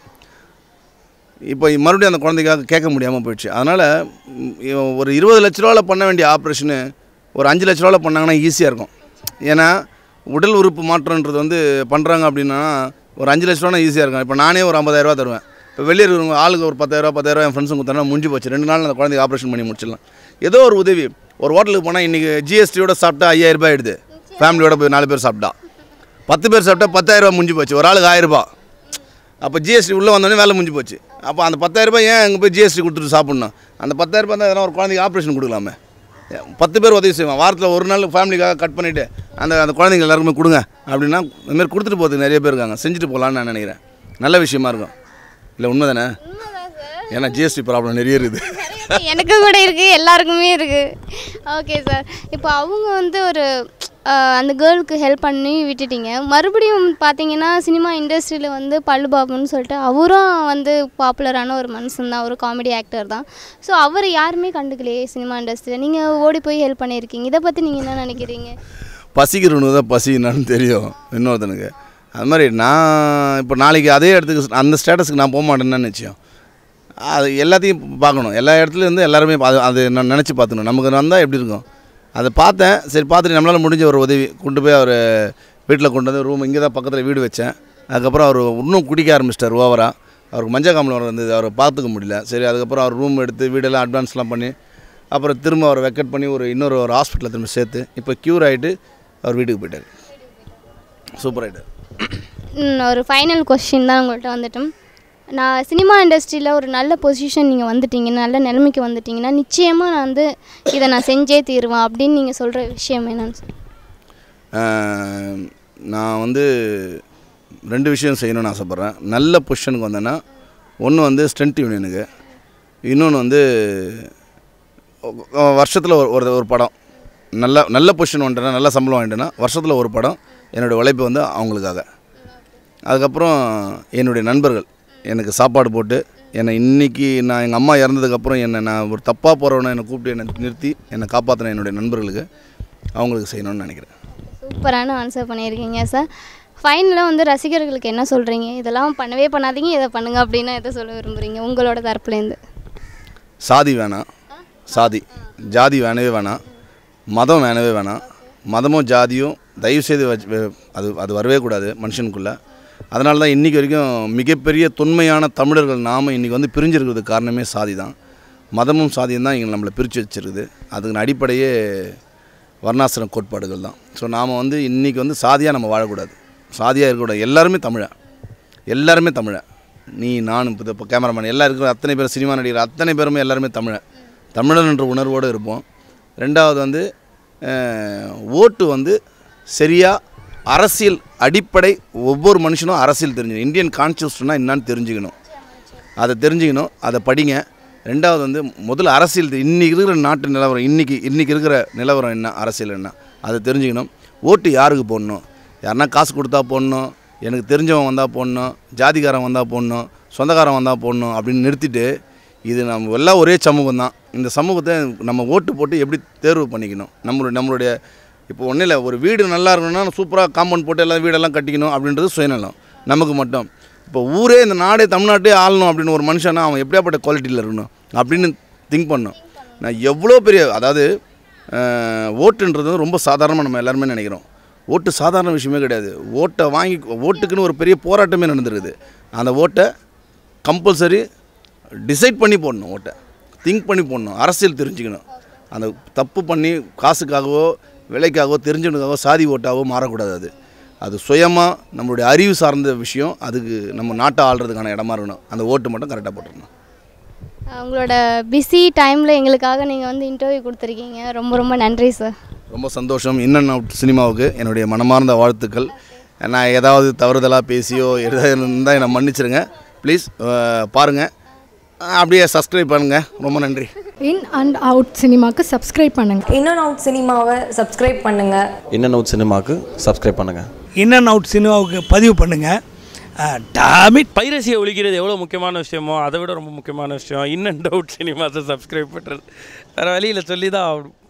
இப்போ மறுபடியும் அந்த குழந்தைக்காக கேட்க முடியாமல் போயிடுச்சு அதனால் ஒரு இருபது லட்ச ரூபாவில் பண்ண வேண்டிய ஆப்ரேஷனு ஒரு அஞ்சு லட்ச ரூபாவில் பண்ணாங்கன்னா ஈஸியாக இருக்கும் ஏன்னா உடல் உறுப்பு மாற்றம்ன்றது வந்து பண்ணுறாங்க அப்படின்னா ஒரு அஞ்சு லட்ச ரூபா ஈஸியாக இருக்கும் இப்போ நானே ஒரு ஐம்பதாயிரரூவா தருவேன் இப்போ வெளியே இருக்கிறவங்க ஆளுக்கு ஒரு பத்தாயிரரூவா பத்தாயிரரூவா என் ஃப்ரெண்ட்ஸுங்க கொடுத்தா முடிஞ்சு போச்சு ரெண்டு நாள் அந்த குழந்தைக்கு ஆப்ரேஷன் பண்ணி முடிச்சிடலாம் ஏதோ ஒரு உதவி ஒரு ஹோட்டலுக்கு போனால் இன்றைக்கி ஜிஎஸ்டியோட சாப்பிட்டா ஐயாயிரம் ரூபாய் ஆயிடுது ஃபேமிலியோட போய் நாலு பேர் சாப்பிட்டா பத்து பேர் சாப்பிட்டா பத்தாயிரரூபா முடிஞ்சு போச்சு ஒரு ஆளுக்கு ஆயிரம் ரூபாய் அப்போ ஜிஎஸ்டி உள்ளே வந்தோடனே வேலை முடிஞ்சு போச்சு அப்போ அந்த பத்தாயிரரூபா ஏன் அங்கே போய் ஜிஎஸ்டி கொடுத்துட்டு சாப்பிட்ணும் அந்த பத்தாயிரரூபா தான் எதனா ஒரு குழந்தைக்கு ஆப்ரேஷன் கொடுக்கலாமே பத்து பேர் உதவி செய்வான் வாரத்தில் ஒரு நாள் ஃபேமிலிக்காக கட் பண்ணிவிட்டு அந்த அந்த குழந்தைங்க எல்லாருக்குமே கொடுங்க அப்படின்னா இந்த மாதிரி கொடுத்துட்டு போகிறதுக்கு நிறைய பேர் இருக்காங்க செஞ்சுட்டு போகலான்னு நான் நினைக்கிறேன் நல்ல விஷயமா இருக்கும் இல்லை உண்மை தானே ஏன்னா ஜிஎஸ்டி ப்ராப்ளம் நிறைய இருக்குது எனக்கு கூட இருக்கு எல்லாருக்குமே இருக்கு ஓகே சார் இப்போ அவங்க வந்து ஒரு ஆஹ், அந்த கேர்ளுக்கு ஹெல்ப் பண்ணி விட்டுட்டீங்க மறுபடியும் பார்த்தீங்கன்னா சினிமா இண்டஸ்ட்ரியில் வந்து பல்லுபாபுன்னு சொல்லிட்டு அவரும் வந்து பாப்புலரான ஒரு மனுஷன் தான் ஒரு காமெடி ஆக்டர் தான் ஸோ அவர் யாருமே கண்டுக்கலையே சினிமா இண்டஸ்ட்ரியில் நீங்கள் ஓடி போய் ஹெல்ப் பண்ணியிருக்கீங்க இதை பற்றி நீங்கள் என்ன நினைக்கிறீங்க பசிக்கிறவனுக்கு தான் பசி என்னன்னு தெரியும் இன்னொருத்தனுக்கு அது மாதிரி நான் இப்போ நாளைக்கு அதே இடத்துக்கு அந்த ஸ்டேட்டஸ்க்கு நான் போக மாட்டேன்னு நிச்சயம் அது எல்லாத்தையும் பார்க்கணும் எல்லா இடத்துலையும் இருந்து எல்லாருமே பா- அது நான் நினச்சி பார்த்துக்கணும் நமக்கு வந்தால் எப்படி இருக்கும் அதை பார்த்தேன் சரி பார்த்துட்டு நம்மளால் முடிஞ்ச ஒரு உதவி கொண்டு போய் அவர் வீட்டில் கொண்டு வந்து ரூம் இங்கே தான் பக்கத்தில் வீடு வச்சேன் அதுக்கப்புறம் அவர் இன்னும் குடிக்க ஆரம்பிச்சிட்டார் ஓவராக அவருக்கு மஞ்சள் காமலம் வந்தது அவரை பார்த்துக்க முடியல சரி அதுக்கப்புறம் அவர் ரூம் எடுத்து வீடெல்லாம் அட்வான்ஸ்லாம் பண்ணி அப்புறம் திரும்ப அவரை வெக்கெட் பண்ணி ஒரு இன்னொரு ஒரு ஹாஸ்பிட்டலில் திரும்ப சேர்த்து இப்போ க்யூர் ஆகிட்டு அவர் வீட்டுக்கு போயிட்டார் சூப்பர் ஆகிட்டார் ம், ஒரு ஃபைனல் கொஸ்டின் தான் உங்கள்கிட்ட வந்துட்டோம் நான் சினிமா இண்டஸ்ட்ரியில் ஒரு நல்ல பொசிஷன் நீங்கள் வந்துட்டீங்க நல்ல நிலைமைக்கு வந்துட்டீங்கன்னா நிச்சயமாக நான் வந்து இதை நான் செஞ்சே தீருவேன் அப்படின்னு நீங்கள் சொல்கிற விஷயம் என்னன்னு சொல்லு. ஆஹ், நான் வந்து ரெண்டு விஷயம் செய்யணும்னு ஆசைப்பட்றேன் நல்ல பொசிஷனுக்கு வந்தேன்னா ஒன்று வந்து ஸ்ட்ரென்த் யூனியனுக்கு இன்னொன்று வந்து வருஷத்தில் ஒரு ஒரு ஒரு படம் நல்ல நல்ல பொசிஷன் வந்துட்டேன்னா நல்ல சம்பளம் வாங்கிட்டேன்னா வருஷத்தில் ஒரு படம் என்னுடைய உழைப்பு வந்து அவங்களுக்காக அதுக்கப்புறம் என்னுடைய நண்பர்கள் எனக்கு சாப்பாடு போட்டு என்னை இன்னைக்கு நான் எங்கள் அம்மா இறந்ததுக்கப்புறம் என்னை நான் ஒரு தப்பாக போகிறவனை என்னை கூப்பிட்டு என்னை நிறுத்தி என்னை காப்பாற்றின என்னுடைய நண்பர்களுக்கு அவங்களுக்கு செய்யணும்னு நினைக்கிறேன் சூப்பரான ஆன்சர் பண்ணியிருக்கீங்க சார் ஃபைனலாக வந்து ரசிகர்களுக்கு என்ன சொல்கிறீங்க இதெல்லாம் பண்ணவே பண்ணாதீங்க இதை பண்ணுங்க அப்படின்னு எதை சொல்ல விரும்புகிறீங்க உங்களோட தரப்புலேருந்து சாதி வேணாம் சாதி ஜாதி வேணவே வேணாம் மதம் வேணவே வேணாம் மதமும் ஜாதியும் தயவுசெய்து வச்சு வே- அது அது வரவே கூடாது மனுஷனுக்குள்ளே அதனால தான் இன்றைக்கி வரைக்கும் மிகப்பெரிய தொன்மையான தமிழர்கள் நாம் இன்றைக்கி வந்து பிரிஞ்சிருக்கிறதுக்கு காரணமே சாதி தான் மதமும் சாதியும் தான் இங்கே நம்மளை பிரித்து வச்சிருக்குது அதுக்கு அடிப்படையே வர்ணாசிரம் கோட்பாடுகள் தான் ஸோ நாம் வந்து இன்றைக்கி வந்து சாதியாக நம்ம வாழக்கூடாது சாதியாக இருக்கக்கூடாது எல்லாருமே தமிழன் எல்லாருமே தமிழன் நீ நான் இப்போ இப்போ கேமராமேன் எல்லாம் இருக்கிற அத்தனை பேர் சினிமா நடிகர் அத்தனை பேருமே எல்லாருமே தமிழன் தமிழன் என்ற உணர்வோடு இருப்போம் ரெண்டாவது வந்து அஹ், ஓட்டு வந்து சரியாக அரசியல் அடிப்படை ஒவ்வொரு மனுஷனும் அரசியல் தெரிஞ்சுக்கணும் இந்தியன் கான்ஸ்டியூஷன்னா என்னன்னு தெரிஞ்சுக்கணும் அதை தெரிஞ்சுக்கணும் அதை படிங்க ரெண்டாவது வந்து முதல்ல அரசியல் தெ- இன்னைக்கு இருக்கிற நாட்டு நிலவரம் இன்னைக்கு இன்னைக்கு இருக்கிற நிலவரம் என்ன அரசியல் என்ன அதை தெரிஞ்சுக்கணும் ஓட்டு யாருக்கு போடணும் யாருன்னா காசு கொடுத்தா போடணும் எனக்கு தெரிஞ்சவன் வந்தால் போடணும் ஜாதிகாரன் வந்தால் போடணும் சொந்தக்காரன் வந்தால் போடணும் அப்படின்னு நிறுத்திட்டு இது நம்ம எல்லாம் ஒரே சமூகம் தான் இந்த சமூகத்தை நம்ம ஓட்டு போட்டு எப்படி தேர்வு பண்ணிக்கணும் நம்மளுடைய நம்மளுடைய இப்போ ஒன்றும் இல்லை ஒரு வீடு நல்லா இருக்கணும்னா சூப்பராக காம்பவுண்ட் போட்டு எல்லாம் வீடெல்லாம் கட்டிக்கணும் அப்படின்றது சுயநலம் நமக்கு மட்டும் இப்போ ஊரே இந்த நாடே தமிழ்நாட்டே ஆளணும் அப்படின்னு ஒரு மனுஷனா அவன் எப்படியாப்பட்ட குவாலிட்டியில் இருக்கணும் அப்படின்னு திங்க் பண்ணணும் நான் எவ்வளோ பெரிய அதாவது அஹ், ஓட்டுன்றது ரொம்ப சாதாரணமாக நம்ம எல்லாருமே நினைக்கிறோம் ஓட்டு சாதாரண விஷயமே கிடையாது ஓட்டை வாங்கி ஓட்டுக்குன்னு ஒரு பெரிய போராட்டமே நடந்துருக்குது அந்த ஓட்டை கம்பல்சரி டிசைட் பண்ணி போடணும் ஓட்டை திங்க் பண்ணி போடணும் அரசியல் தெரிஞ்சுக்கணும் அந்த தப்பு பண்ணி காசுக்காகவோ விலைக்காகவோ தெரிஞ்சவனுக்காகவோ சாதி ஓட்டாகவோ மாறக்கூடாது அது அது சுயமாக நம்மளுடைய அறிவு சார்ந்த விஷயம் அதுக்கு நம்ம நாட்டை ஆள்றதுக்கான இடமா இருக்கணும் அந்த ஓட்டு மட்டும் கரெக்டாக போட்டுருணும் உங்களோட பிஸி டைமில் எங்களுக்காக நீங்கள் வந்து இன்டர்வியூ கொடுத்துருக்கீங்க ரொம்ப ரொம்ப நன்றி சார் ரொம்ப சந்தோஷம் இன் அண்ட் அவுட் சினிமாவுக்கு என்னுடைய மனமார்ந்த வாழ்த்துக்கள் நான் ஏதாவது தவறுதலாக பேசியோ எதாவது இருந்தால் என்னை மன்னிச்சிருங்க ப்ளீஸ் பாருங்கள் அப்படியே சப்ஸ்கிரைப் பண்ணுங்கள் ரொம்ப நன்றி இன் அண்ட் அவுட் சினிமாக்கு சப்ஸ்கிரைப் பண்ணுங்கள் இன் அண்ட் அவுட் சினிமாவை சப்ஸ்கிரைப் பண்ணுங்கள் இன் அண்ட் அவுட் சினிமாவுக்கு சப்ஸ்கிரைப் பண்ணுங்கள் இன் அண்ட் அவுட் சினிமாவுக்கு பதிவு பண்ணுங்கள் டாமிட் பைரசியை ஒழிக்கிறது எவ்வளோ முக்கியமான விஷயமோ அதை விட ரொம்ப முக்கியமான விஷயம் இன் அண்ட் அவுட் சினிமாஸை சப்ஸ்கிரைப் பண்ணுறது வேறு வழியில் சொல்லி தான் ஆகணும்